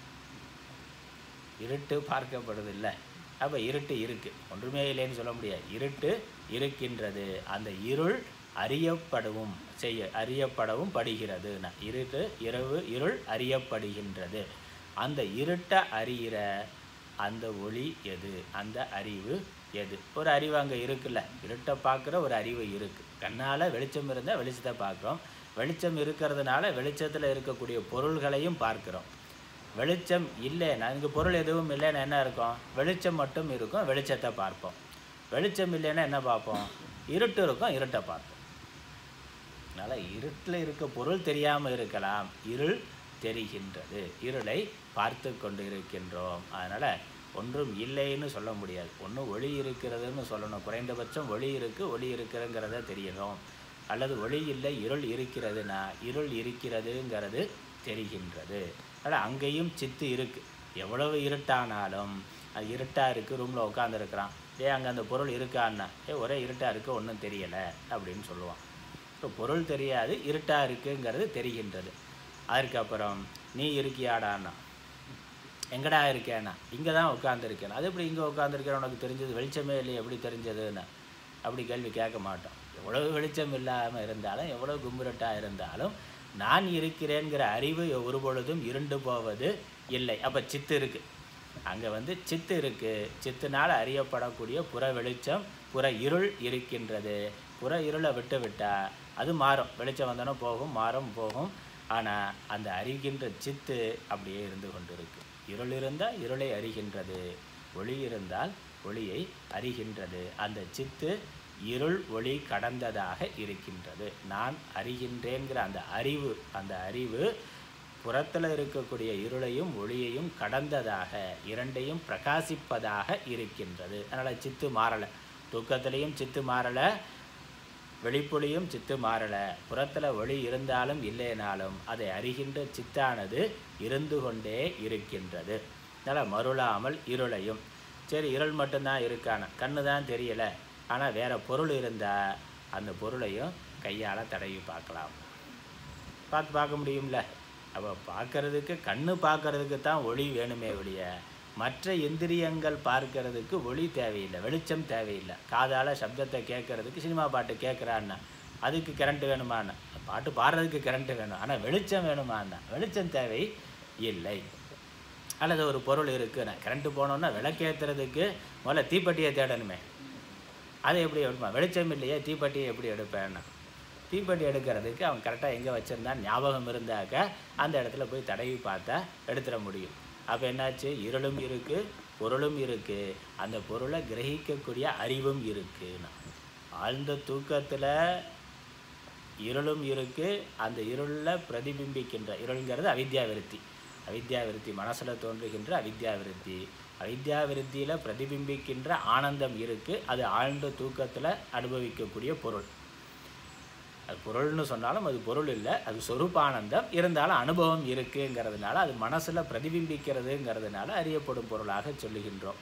Speaker 1: இருட்டு பார்க்கப்படுது இல்லை அப்போ இருட்டு இருக்கு ஒன்றுமே இல்லைன்னு சொல்ல முடியாது இருட்டு இருக்கின்றது அந்த இருள் அறியப்படவும் செய்ய அறியப்படவும் படுகிறதுனா இருட்டு இரவு இருள் அறியப்படுகின்றது அந்த இருட்டை அறிகிற அந்த ஒளி எது அந்த அறிவு எது ஒரு அறிவு அங்கே இருக்குல்ல இருட்டை பார்க்குற ஒரு அறிவு இருக்குது கண்ணால் வெளிச்சம் இருந்தால் வெளிச்சத்தை பார்க்குறோம் வெளிச்சம் இருக்கிறதுனால வெளிச்சத்தில் இருக்கக்கூடிய பொருள்களையும் பார்க்குறோம் வெளிச்சம் இல்லைன்னா இங்கே பொருள் எதுவும் இல்லைன்னா என்ன இருக்கும் வெளிச்சம் மட்டும் இருக்கும் வெளிச்சத்தை பார்ப்போம் வெளிச்சம் இல்லைன்னா என்ன பார்ப்போம் இருட்டு இருக்கும் இருட்டை பார்ப்போம் அதனால் இருட்டில் இருக்க பொருள் தெரியாமல் இருக்கலாம் இருள் தெரிகின்றது இருளை பார்த்து கொண்டு இருக்கின்றோம் அதனால் ஒன்றும் இல்லைன்னு சொல்ல முடியாது ஒன்றும் ஒளி இருக்கிறதுன்னு சொல்லணும் குறைந்தபட்சம் ஒளி இருக்குது ஒளி இருக்குதுங்கிறத தெரியணும் அல்லது ஒளி இல்லை இருள் இருக்கிறதுனா இருள் இருக்கிறதுங்கிறது தெரிகின்றது அதனால் அங்கேயும் சித்து இருக்குது எவ்வளவு இருட்டானாலும் அது இருட்டாக இருக்குது ரூமில் உட்காந்துருக்குறான் ஏ அங்கே அந்த பொருள் இருக்கான்னா ஏ ஒரே இருட்டாக இருக்குது ஒன்றும் தெரியலை அப்படின்னு சொல்லுவான் ஸோ பொருள் தெரியாது இருட்டாக இருக்குங்கிறது தெரிகின்றது அதுக்கப்புறம் நீ இருக்கியாடான்னா எங்கடா இருக்கேன்னா இங்கே தான் உட்காந்துருக்கேன் அது எப்படி இங்கே உட்காந்துருக்கேன் உனக்கு தெரிஞ்சது வெளிச்சமே இல்லையே எப்படி தெரிஞ்சதுன்னு அப்படி கேள்வி கேட்க மாட்டோம் எவ்வளவு வெளிச்சம் இல்லாமல் இருந்தாலும் எவ்வளோ கும்புரட்டாக இருந்தாலும் நான் இருக்கிறேங்கிற அறிவு ஒரு பொழுதும் இருண்டு போவது இல்லை அப்போ சித்து இருக்குது அங்கே வந்து சித்து இருக்குது சித்துனால் அறியப்படக்கூடிய புற வெளிச்சம் புற இருள் இருக்கின்றது புற இருளை விட்டு விட்டால் அது மாறும் வெளிச்சம் வந்தோன்னே போகும் மாறும் போகும் ஆனால் அந்த அறிகின்ற சித்து அப்படியே இருந்து கொண்டிருக்கு இருள் இருந்தால் இருளை அறிகின்றது ஒளி இருந்தால் ஒளியை அறிகின்றது அந்த சித்து இருள் ஒளி கடந்ததாக இருக்கின்றது நான் அறிகின்றேங்கிற அந்த அறிவு அந்த அறிவு புறத்தில் இருக்கக்கூடிய இருளையும் ஒளியையும் கடந்ததாக இரண்டையும் பிரகாசிப்பதாக இருக்கின்றது அதனால் சித்து மாறலை தூக்கத்திலையும் சித்து மாறலை வெளிப்பொழியும் சித்து மாறலை புறத்தில் ஒளி இருந்தாலும் இல்லைனாலும் அதை அறிகின்ற சித்தானது இருந்து கொண்டே இருக்கின்றது அதனால் மருளாமல் இருளையும் சரி இருள் மட்டும்தான் இருக்கான கண்ணு தான் தெரியலை ஆனால் வேறு பொருள் இருந்தால் அந்த பொருளையும் கையால் தடவி பார்க்கலாம் பார்த்து பார்க்க முடியும்ல அப்போ பார்க்கறதுக்கு கண்ணு பார்க்கறதுக்கு தான் ஒளி வேணுமே ஒழிய மற்ற இந்திரியங்கள் பார்க்கறதுக்கு ஒளி தேவையில்லை வெளிச்சம் தேவையில்லை காதால் சப்தத்தை கேட்கறதுக்கு சினிமா பாட்டு கேட்குறான்னா அதுக்கு கரண்ட் வேணுமான்னா பாட்டு பாடுறதுக்கு கரண்ட் வேணும் ஆனால் வெளிச்சம் வேணுமான்னா வெளிச்சம் தேவை இல்லை அல்லது ஒரு பொருள் இருக்குன்னா கரண்ட்டு போனோன்னா விளக்கேற்றுறதுக்கு முதல்ல தீப்பெட்டியை தேடணுமே அதை எப்படி எடுப்பான் வெளிச்சம் இல்லையே தீப்பெட்டியை எப்படி எடுப்பேன்னா தீப்பெட்டி எடுக்கிறதுக்கு அவன் கரெக்டாக எங்கே வச்சுருந்தான் ஞாபகம் இருந்தாக்க அந்த இடத்துல போய் தடவி பார்த்தா எடுத்துட முடியும் அப்போ என்னாச்சு இருளும் இருக்குது பொருளும் இருக்குது அந்த பொருளை கிரகிக்கக்கூடிய அறிவும் இருக்குன்னா ஆழ்ந்த தூக்கத்தில் இருளும் இருக்குது அந்த இருளில் பிரதிபிம்பிக்கின்ற இருளுங்கிறது அவித்யா விருத்தி அவித்யா விருத்தி மனசில் தோன்றுகின்ற அவித்யா விருத்தி அவித்யா விருத்தியில் பிரதிபிம்பிக்கின்ற ஆனந்தம் இருக்குது அது ஆழ்ந்த தூக்கத்தில் அனுபவிக்கக்கூடிய பொருள் அது பொருள்னு சொன்னாலும் அது பொருள் இல்லை அது சொரூபானந்தம் இருந்தாலும் அனுபவம் இருக்குங்கிறதுனால அது மனசில் பிரதிபிம்பிக்கிறதுங்கிறதுனால அறியப்படும் பொருளாக சொல்லுகின்றோம்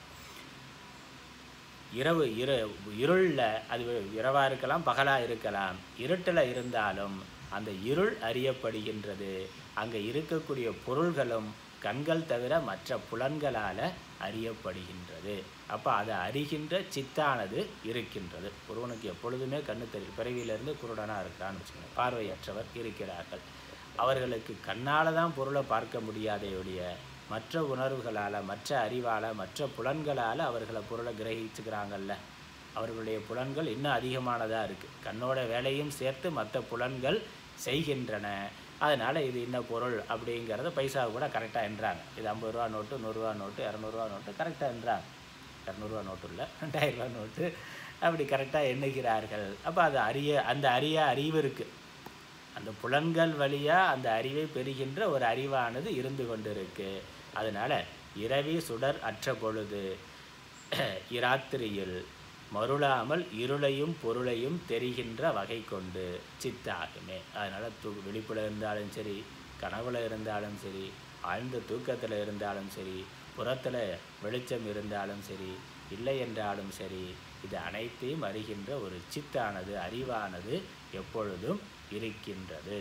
Speaker 1: இரவு இரு இருளில் அது இரவாக இருக்கலாம் பகலாக இருக்கலாம் இருட்டில் இருந்தாலும் அந்த இருள் அறியப்படுகின்றது அங்கே இருக்கக்கூடிய பொருள்களும் கண்கள் தவிர மற்ற புலன்களால் அறியப்படுகின்றது அப்போ அதை அறிகின்ற சித்தானது இருக்கின்றது ஒருவனுக்கு எப்பொழுதுமே கண்ணு தெரியும் பிறவியிலிருந்து குருடனாக இருக்கான்னு வச்சுக்கோங்க பார்வையற்றவர் இருக்கிறார்கள் அவர்களுக்கு கண்ணால் தான் பொருளை பார்க்க முடியாதே ஒழிய மற்ற உணர்வுகளால் மற்ற அறிவால் மற்ற புலன்களால் அவர்களை பொருளை கிரகிச்சுக்கிறாங்கல்ல அவர்களுடைய புலன்கள் இன்னும் அதிகமானதாக இருக்குது கண்ணோட வேலையும் சேர்த்து மற்ற புலன்கள் செய்கின்றன அதனால் இது என்ன பொருள் அப்படிங்கிறத பைசா கூட கரெக்டாக என்றாங்க இது ஐம்பது ரூபா நோட்டு நூறுரூவா நோட்டு இரநூறுவா நோட்டு கரெக்டாக என்றாங்க இரநூறுவா நோட்டு இல்லை ரெண்டாயிரரூவா நோட்டு அப்படி கரெக்டாக எண்ணுகிறார்கள் அப்போ அது அறிய அந்த அறிய அறிவு இருக்குது அந்த புலன்கள் வழியாக அந்த அறிவை பெறுகின்ற ஒரு அறிவானது இருந்து கொண்டிருக்கு அதனால் இரவி சுடர் அற்ற பொழுது இராத்திரியில் மருளாமல் இருளையும் பொருளையும் தெரிகின்ற வகை கொண்டு சித்தாகுமே அதனால் தூ விழிப்பில் இருந்தாலும் சரி கனவுல இருந்தாலும் சரி ஆழ்ந்த தூக்கத்தில் இருந்தாலும் சரி புறத்தில் வெளிச்சம் இருந்தாலும் சரி இல்லை என்றாலும் சரி இது அனைத்தையும் அறிகின்ற ஒரு சித்தானது அறிவானது எப்பொழுதும் இருக்கின்றது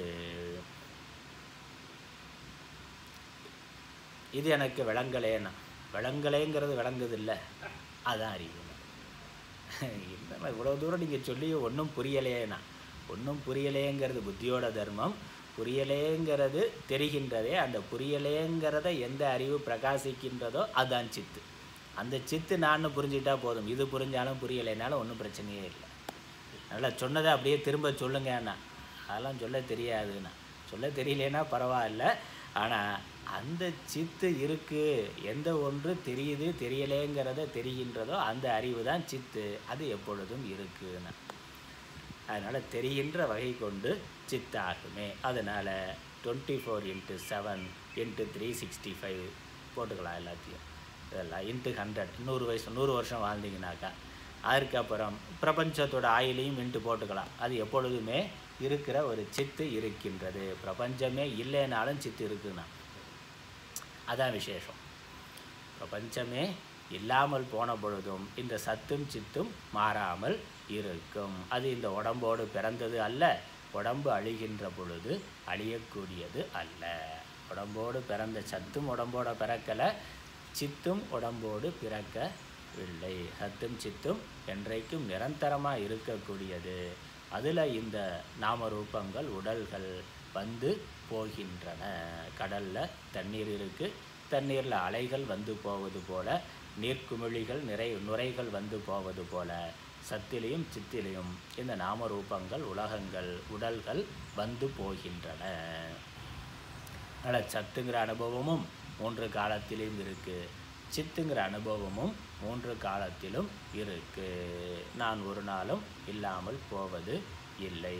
Speaker 1: இது எனக்கு விளங்கலேன்னா விளங்கலேங்கிறது விளங்குது இல்லை அதான் அறிவு என்னம்மா இவ்வளோ தூரம் நீங்கள் சொல்லி ஒன்றும் புரியலையேண்ணா ஒன்றும் புரியலேங்கிறது புத்தியோட தர்மம் புரியலேங்கிறது தெரிகின்றதே அந்த புரியலேங்கிறத எந்த அறிவு பிரகாசிக்கின்றதோ அதுதான் சித்து அந்த சித்து நான் புரிஞ்சுக்கிட்டா போதும் இது புரிஞ்சாலும் புரியலைனாலும் ஒன்றும் பிரச்சனையே இல்லை நல்லா சொன்னதை அப்படியே திரும்ப சொல்லுங்கண்ணா அதெல்லாம் சொல்ல தெரியாதுண்ணா சொல்ல தெரியலேன்னா பரவாயில்ல ஆனால் அந்த சித்து இருக்குது எந்த ஒன்று தெரியுது தெரியலேங்கிறத தெரிகின்றதோ அந்த அறிவு தான் சித்து அது எப்பொழுதும் இருக்குன்னு அதனால் தெரிகின்ற வகை கொண்டு சித்தாகுமே அதனால் twenty four into seven into three sixty five போட்டுக்கலாம் எல்லாத்தையும் இதெல்லாம் இன்ட்டு ஹண்ட்ரட் நூறு வயசு நூறு வருஷம் வாழ்ந்தீங்கனாக்கா அதுக்கப்புறம் பிரபஞ்சத்தோட ஆயிலையும் இன்ட்டு போட்டுக்கலாம் அது எப்பொழுதுமே இருக்கிற ஒரு சித்து இருக்கின்றது பிரபஞ்சமே இல்லைனாலும் சித்து இருக்குண்ணா அதான் விசேஷம் பிரபஞ்சமே இல்லாமல் போன பொழுதும் இந்த சத்தும் சித்தும் மாறாமல் இருக்கும் அது இந்த உடம்போடு பிறந்தது அல்ல உடம்பு அழிகின்ற பொழுது அழியக்கூடியது அல்ல உடம்போடு பிறந்த சத்தும் உடம்போட பிறக்கலை சித்தும் உடம்போடு பிறக்கவில்லை சத்தும் சித்தும் என்றைக்கும் நிரந்தரமாக இருக்கக்கூடியது அதில் இந்த நாமரூபங்கள் உடல்கள் வந்து போகின்றன கடலில் தண்ணீர் இருக்குது தண்ணீரில் அலைகள் வந்து போவது போல நீர்க்குமிழிகள் நிறை நுரைகள் வந்து போவது போல சத்திலையும் சித்திலையும் இந்த நாமரூபங்கள் உலகங்கள் உடல்கள் வந்து போகின்றன அதனால் சத்துங்கிற அனுபவமும் மூன்று காலத்திலும் இருக்குது சித்துங்கிற அனுபவமும் மூன்று காலத்திலும் இருக்குது நான் ஒரு நாளும் இல்லாமல் போவது இல்லை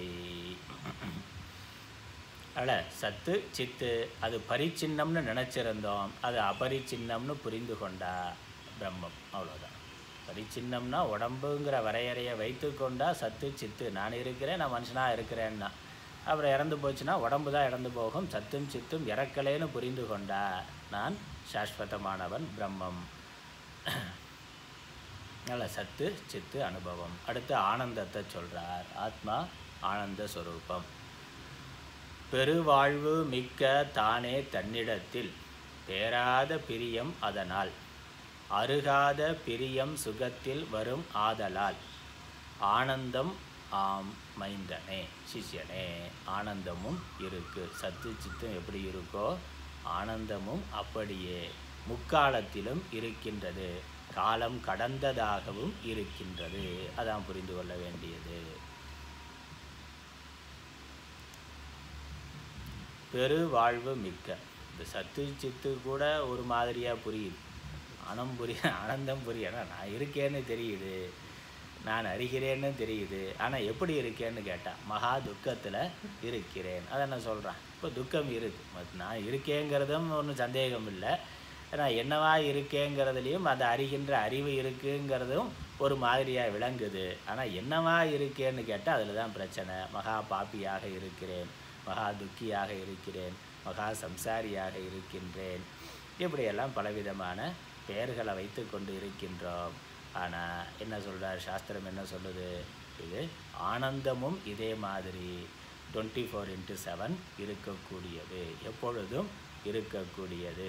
Speaker 1: அதில் சத்து சித்து அது பரிச்சின்னம்னு நினச்சிருந்தோம் அது அபரிச்சின்னம்னு புரிந்து கொண்டா பிரம்மம் அவ்வளோதான் பரிச்சின்னம்னா உடம்புங்கிற வரையறையை வைத்து கொண்டா சத்து சித்து நான் இருக்கிறேன் நான் மனுஷனாக இருக்கிறேன்னா அப்புறம் இறந்து போச்சுன்னா உடம்பு தான் இறந்து போகும் சத்தும் சித்தும் இறக்கலேன்னு புரிந்து கொண்டா நான் சாஸ்வதமானவன் பிரம்மம் நல்ல சத்து சித்து அனுபவம் அடுத்து ஆனந்தத்தை சொல்கிறார் ஆத்மா ஆனந்த ஸ்வரூபம் பெருவாழ்வு மிக்க தானே தன்னிடத்தில் பேராத பிரியம் அதனால் அருகாத பிரியம் சுகத்தில் வரும் ஆதலால் ஆனந்தம் ஆம் மைந்தனே சிஷ்யனே ஆனந்தமும் இருக்கு சத்து சித்தம் எப்படி இருக்கோ ஆனந்தமும் அப்படியே முக்காலத்திலும் இருக்கின்றது காலம் கடந்ததாகவும் இருக்கின்றது அதான் புரிந்து கொள்ள வேண்டியது பெரு வாழ்வு மிக்க இந்த சத்து சித்து கூட ஒரு மாதிரியாக புரியுது ஆனம் புரிய ஆனந்தம் புரியனா நான் இருக்கேன்னு தெரியுது நான் அறிகிறேன்னு தெரியுது ஆனால் எப்படி இருக்கேன்னு கேட்டால் மகா துக்கத்தில் இருக்கிறேன் அதை நான் சொல்கிறேன் இப்போ துக்கம் இருக்குது மத் நான் இருக்கேங்கிறதும் ஒன்றும் சந்தேகம் இல்லை நான் என்னவா இருக்கேங்கிறதுலையும் அதை அறிகின்ற அறிவு இருக்குங்கிறதும் ஒரு மாதிரியாக விளங்குது ஆனால் என்னவா இருக்கேன்னு கேட்டால் அதில் தான் பிரச்சனை மகா பாப்பியாக இருக்கிறேன் மகா துக்கியாக இருக்கிறேன் மகா சம்சாரியாக இருக்கின்றேன் இப்படியெல்லாம் பலவிதமான பெயர்களை வைத்து கொண்டு இருக்கின்றோம் ஆனால் என்ன சொல்கிறார் சாஸ்திரம் என்ன சொல்லுது இது ஆனந்தமும் இதே மாதிரி டுவெண்ட்டி ஃபோர் இன்ட்டு செவன் இருக்கக்கூடியது எப்பொழுதும் இருக்கக்கூடியது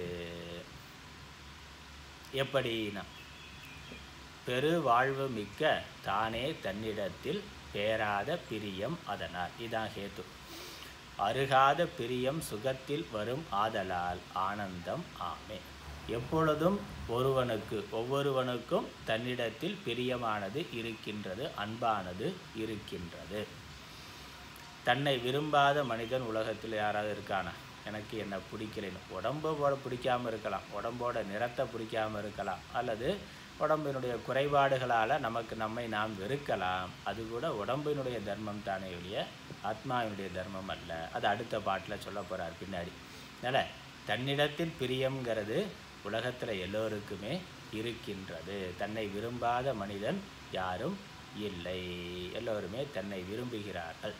Speaker 1: எப்படின்னா பெரு வாழ்வு மிக்க தானே தன்னிடத்தில் பேராத பிரியம் அதனால் இதான் ஹேத்து அருகாத பிரியம் சுகத்தில் வரும் ஆதலால் ஆனந்தம் ஆமே எப்பொழுதும் ஒருவனுக்கு ஒவ்வொருவனுக்கும் தன்னிடத்தில் பிரியமானது இருக்கின்றது அன்பானது இருக்கின்றது தன்னை விரும்பாத மனிதன் உலகத்தில் யாராவது இருக்கானா எனக்கு என்ன பிடிக்கலைன்னு உடம்போட பிடிக்காமல் இருக்கலாம் உடம்போட நிறத்தை பிடிக்காமல் இருக்கலாம் அல்லது உடம்பினுடைய குறைபாடுகளால் நமக்கு நம்மை நாம் வெறுக்கலாம் அது கூட உடம்பினுடைய தர்மம் தானே ஒழிய ஆத்மாவினுடைய தர்மம் அல்ல அது அடுத்த பாட்டில் சொல்ல போகிறார் பின்னாடி அதனால் தன்னிடத்தில் பிரியங்கிறது உலகத்தில் எல்லோருக்குமே இருக்கின்றது தன்னை விரும்பாத மனிதன் யாரும் இல்லை எல்லோருமே தன்னை விரும்புகிறார்கள்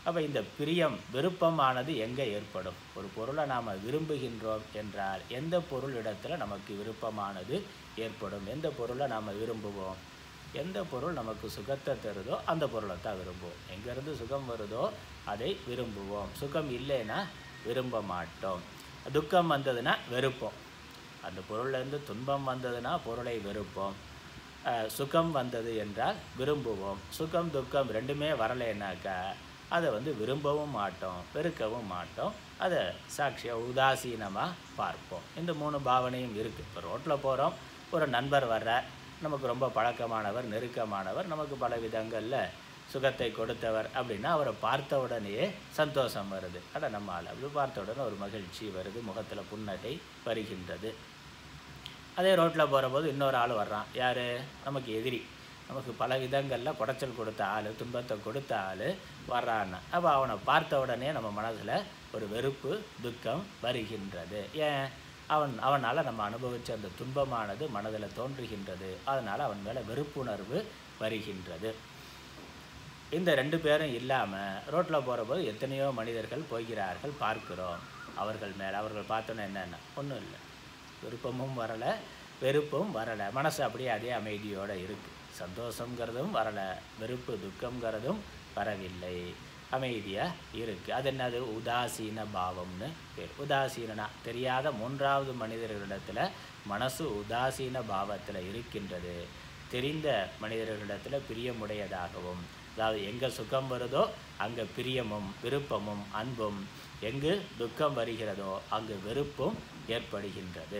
Speaker 1: அப்போ இந்த பிரியம் விருப்பமானது எங்கே ஏற்படும் ஒரு பொருளை நாம் விரும்புகின்றோம் என்றால் எந்த பொருள் இடத்துல நமக்கு விருப்பமானது ஏற்படும் எந்த பொருளை நாம் விரும்புவோம் எந்த பொருள் நமக்கு சுகத்தை தருதோ அந்த பொருளை தான் விரும்புவோம் எங்கேருந்து சுகம் வருதோ அதை விரும்புவோம் சுகம் இல்லைன்னா விரும்ப மாட்டோம் துக்கம் வந்ததுன்னா வெறுப்போம் அந்த பொருள்லேருந்து துன்பம் வந்ததுன்னா பொருளை வெறுப்போம் அஹ், சுகம் வந்தது என்றால் விரும்புவோம் சுகம் துக்கம் ரெண்டுமே வரலைன்னாக்கா அதை வந்து விரும்பவும் மாட்டோம் வெறுக்கவும் மாட்டோம் அதை சாட்சியாக உதாசீனமாக பார்ப்போம் இந்த மூணு பாவனையும் இருக்குது இப்போ ரோட்டில் போகிறோம் ஒரு நண்பர் வர்றார் நமக்கு ரொம்ப பழக்கமானவர் நெருக்கமானவர் நமக்கு பல விதங்களில் சுகத்தை கொடுத்தவர் அப்படின்னா அவரை பார்த்த உடனேயே சந்தோஷம் வருது அட நம்ம ஆள் அப்படி பார்த்த உடனே ஒரு மகிழ்ச்சி வருது முகத்தில் புன்னகை வருகின்றது அதே ரோட்டில் போகிறபோது இன்னொரு ஆள் வர்றான் யார் நமக்கு எதிரி நமக்கு பல விதங்களில் குடைச்சல் கொடுத்த ஆள் துன்பத்தை கொடுத்த ஆள் வர்றான்னு அப்போ அவனை பார்த்த உடனே நம்ம மனசில் ஒரு வெறுப்பு துக்கம் வருகின்றது ஏன் அவன் அவனால் நம்ம அனுபவித்த அந்த துன்பமானது மனதில் தோன்றுகின்றது அதனால் அவன் மேலே வெறுப்புணர்வு வருகின்றது இந்த ரெண்டு பேரும் இல்லாமல் ரோட்டில் போகிறபோது எத்தனையோ மனிதர்கள் போகிறார்கள் பார்க்கிறோம் அவர்கள் மேலே அவர்கள் பார்த்தோன்னே என்னென்ன ஒன்றும் இல்லை விருப்பமும் வரலை வெறுப்பும் வரலை மனசு அப்படியே அதே அமைதியோடு இருக்குது சந்தோஷங்கிறதும் வரலை வெறுப்பு துக்கங்கிறதும் வரவில்லை அமைதியாக இருக்குது அது என்னது உதாசீன பாவம்னு பேர் உதாசீனனா தெரியாத மூன்றாவது மனிதர்களிடத்தில் மனசு உதாசீன பாவத்தில் இருக்கின்றது தெரிந்த மனிதர்களிடத்தில் பிரியமுடையதாகவும் அதாவது எங்கே சுகம் வருதோ அங்கே பிரியமும் விருப்பமும் அன்பும் எங்கு துக்கம் வருகிறதோ அங்கு வெறுப்பும் ஏற்படுகின்றது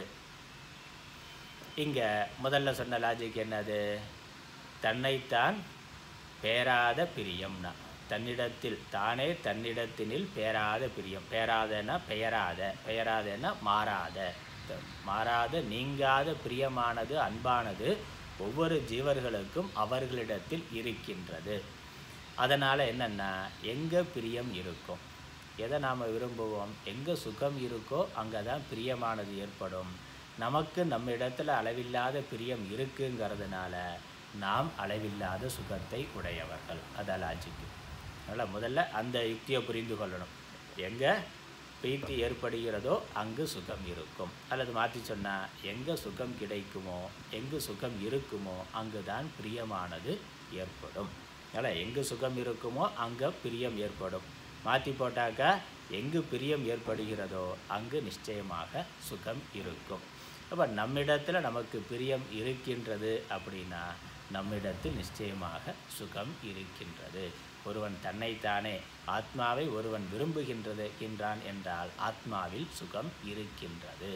Speaker 1: இங்கே முதல்ல சொன்ன லாஜிக் என்னது தன்னைத்தான் பேராத பிரியம்னா தன்னிடத்தில் தானே தன்னிடத்தினில் பேராத பிரியம் பேராதனா பெயராத பெயராதனா மாறாத த- மாறாத நீங்காத பிரியமானது அன்பானது ஒவ்வொரு ஜீவர்களுக்கும் அவர்களிடத்தில் இருக்கின்றது அதனால் என்னென்னா எங்கே பிரியம் இருக்கும் எதை நாம் விரும்புவோம் எங்கே சுகம் இருக்கோ அங்கே தான் பிரியமானது ஏற்படும் நமக்கு நம்ம இடத்துல அளவில்லாத பிரியம் இருக்குங்கிறதுனால நாம் அளவில்லாத சுகத்தை உடையவர்கள் அதான் லாஜிக்கு அதனால் முதல்ல அந்த யுக்தியை புரிந்து கொள்ளணும் எங்கே பிரீத்தி ஏற்படுகிறதோ அங்கு சுகம் இருக்கும் அல்லது மாற்றி சொன்னால் எங்கே சுகம் கிடைக்குமோ எங்கு சுகம் இருக்குமோ அங்கு தான் பிரியமானது ஏற்படும் அதனால் எங்கு சுகம் இருக்குமோ அங்கே பிரியம் ஏற்படும் மாற்றி போட்டாக்கா எங்கு பிரியம் ஏற்படுகிறதோ அங்கு நிச்சயமாக சுகம் இருக்கும் அப்போ நம்மிடத்தில் நமக்கு பிரியம் இருக்கின்றது அப்படின்னா நம்மிடத்தில் நிச்சயமாக சுகம் இருக்கின்றது ஒருவன் தன்னைத்தானே ஆத்மாவை ஒருவன் விரும்புகின்றது என்றான் என்றால் ஆத்மாவில் சுகம் இருக்கின்றது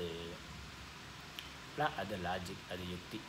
Speaker 1: அது லாஜிக் அது யுக்தி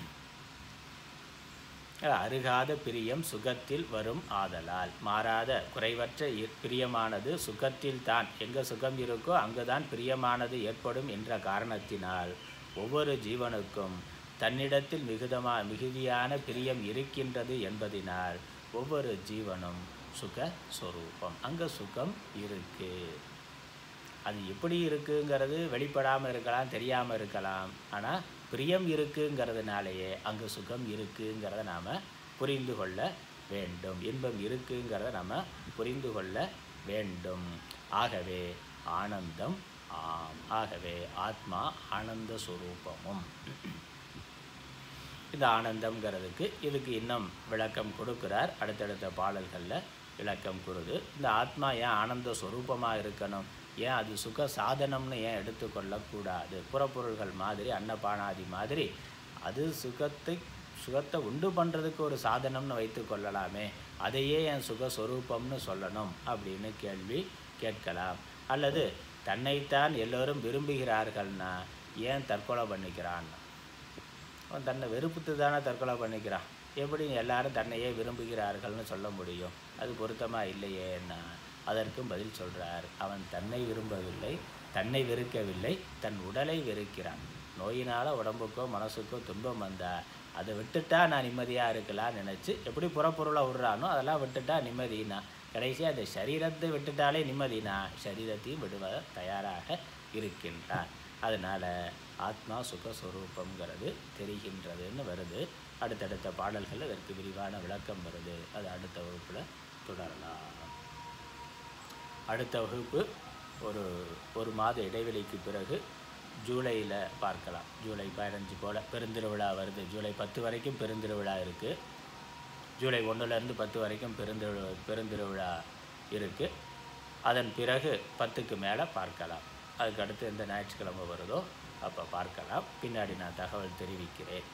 Speaker 1: அருகாத பிரியம் சுகத்தில் வரும் ஆதலால் மாறாத குறைவற்ற இ- பிரியமானது சுகத்தில் தான் எங்கே சுகம் இருக்கோ அங்குதான் பிரியமானது ஏற்படும் என்ற காரணத்தினால் ஒவ்வொரு ஜீவனுக்கும் தன்னிடத்தில் மிகுதமா மிகுதியான பிரியம் இருக்கின்றது என்பதினால் ஒவ்வொரு ஜீவனும் சுக சொரூபம் அங்கே சுகம் இருக்கு அது எப்படி இருக்குங்கிறது வெளிப்படாமல் இருக்கலாம் தெரியாமல் இருக்கலாம் ஆனால் பிரியம் இருக்குங்கிறதுனாலேயே அங்கே சுகம் இருக்குங்கிறத நாம் புரிந்து கொள்ள வேண்டும் இன்பம் இருக்குங்கிறத நம்ம புரிந்து கொள்ள வேண்டும் ஆகவே ஆனந்தம் ஆம் ஆகவே ஆத்மா ஆனந்த சுரூபமும் இந்த ஆனந்தம்ங்கிறதுக்கு இதுக்கு இன்னும் விளக்கம் கொடுக்கிறார் அடுத்தடுத்த பாடல்களில் விளக்கம் கொடுது இந்த ஆத்மா ஏன் ஆனந்த ஸ்வரூபமாக இருக்கணும் ஏன் அது சுக சாதனம்னு ஏன் எடுத்துக்கொள்ளக்கூடாது புறப்பொருள்கள் மாதிரி அன்னபானாதி மாதிரி அது சுகத்தை சுகத்தை உண்டு பண்ணுறதுக்கு ஒரு சாதனம்னு வைத்து கொள்ளலாமே அதையே என் சுகஸ்வரூபம்னு சொல்லணும் அப்படின்னு கேள்வி கேட்கலாம் அல்லது தன்னைத்தான் எல்லோரும் விரும்புகிறார்கள்னா ஏன் தற்கொலை பண்ணிக்கிறான் அவன் தன்னை வெறுப்புத்து தானே தற்கொலை பண்ணிக்கிறான் எப்படி எல்லாரும் தன்னையே விரும்புகிறார்கள்னு சொல்ல முடியும் அது பொருத்தமாக இல்லையேன்னா அதற்கும் பதில் சொல்கிறார் அவன் தன்னை விரும்பவில்லை தன்னை வெறுக்கவில்லை தன் உடலை வெறுக்கிறான் நோயினால் உடம்புக்கோ மனசுக்கோ துன்பம் வந்தா அதை விட்டுட்டா நான் நிம்மதியாக இருக்கலாம்னு நினச்சி எப்படி புறப்பொருளை விடுறானோ அதெல்லாம் விட்டுட்டா நிம்மதினா கடைசியாக அந்த சரீரத்தை விட்டுட்டாலே நிம்மதினா சரீரத்தையும் விடுவ தயாராக இருக்கின்றான் அதனால் ஆத்மா சுகஸ்வரூபங்கிறது தெரிகின்றதுன்னு வருது அடுத்தடுத்த பாடல்கள் அதற்கு விரிவான விளக்கம் வருது அது அடுத்த வகுப்பில் தொடரலாம் அடுத்த வகுப்பு ஒரு ஒரு மாத இடைவெளிக்கு பிறகு ஜூலையில் பார்க்கலாம் ஜூலை பதினஞ்சு போல் பெருந்திருவிழா வருது ஜூலை பத்து வரைக்கும் பெருந்திருவிழா இருக்குது ஜூலை ஒன்றுலேருந்து பத்து வரைக்கும் பெருந்திரு பெருந்திருவிழா இருக்குது அதன் பிறகு பத்துக்கு மேலே பார்க்கலாம் அதுக்கு அடுத்து எந்த ஞாயிற்றுக்கிழமை வருதோ அப்போ பார்க்கலாம் பின்னாடி நான் தகவல் தெரிவிக்கிறேன்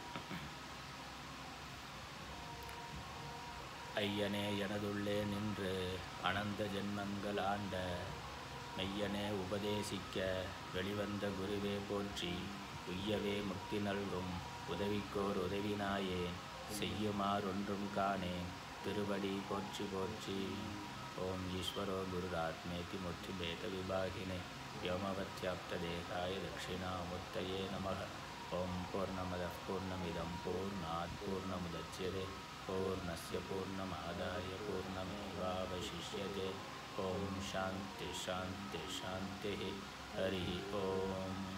Speaker 1: ஐயனே எனதுள்ளே நின்று அனந்த ஜென்மங்கள் ஆண்ட மெய்யனே உபதேசிக்க வெளிவந்த குருவே போற்றி உய்யவே முக்தி நல்கும் உதவிக்கோர் உதவினாயேன் செய்யுமாறொன்றும் காணேன் திருவடி போற்றி போற்றி ஓம் ஈஸ்வரோ குருராத்மேதி முத்தி பேத விபாகினே व्योमवत्याप्तदेहाय दक्षिणामूर्तये नमः ॐ पूर्णमदः पूर्णमिदं पूर्णात् पूर्णमुदच्यते पूर्णस्य पूर्णमादाय पूर्णमेवावशिष्यते ॐ शान्ति शान्ति शान्तिः हरिः ॐ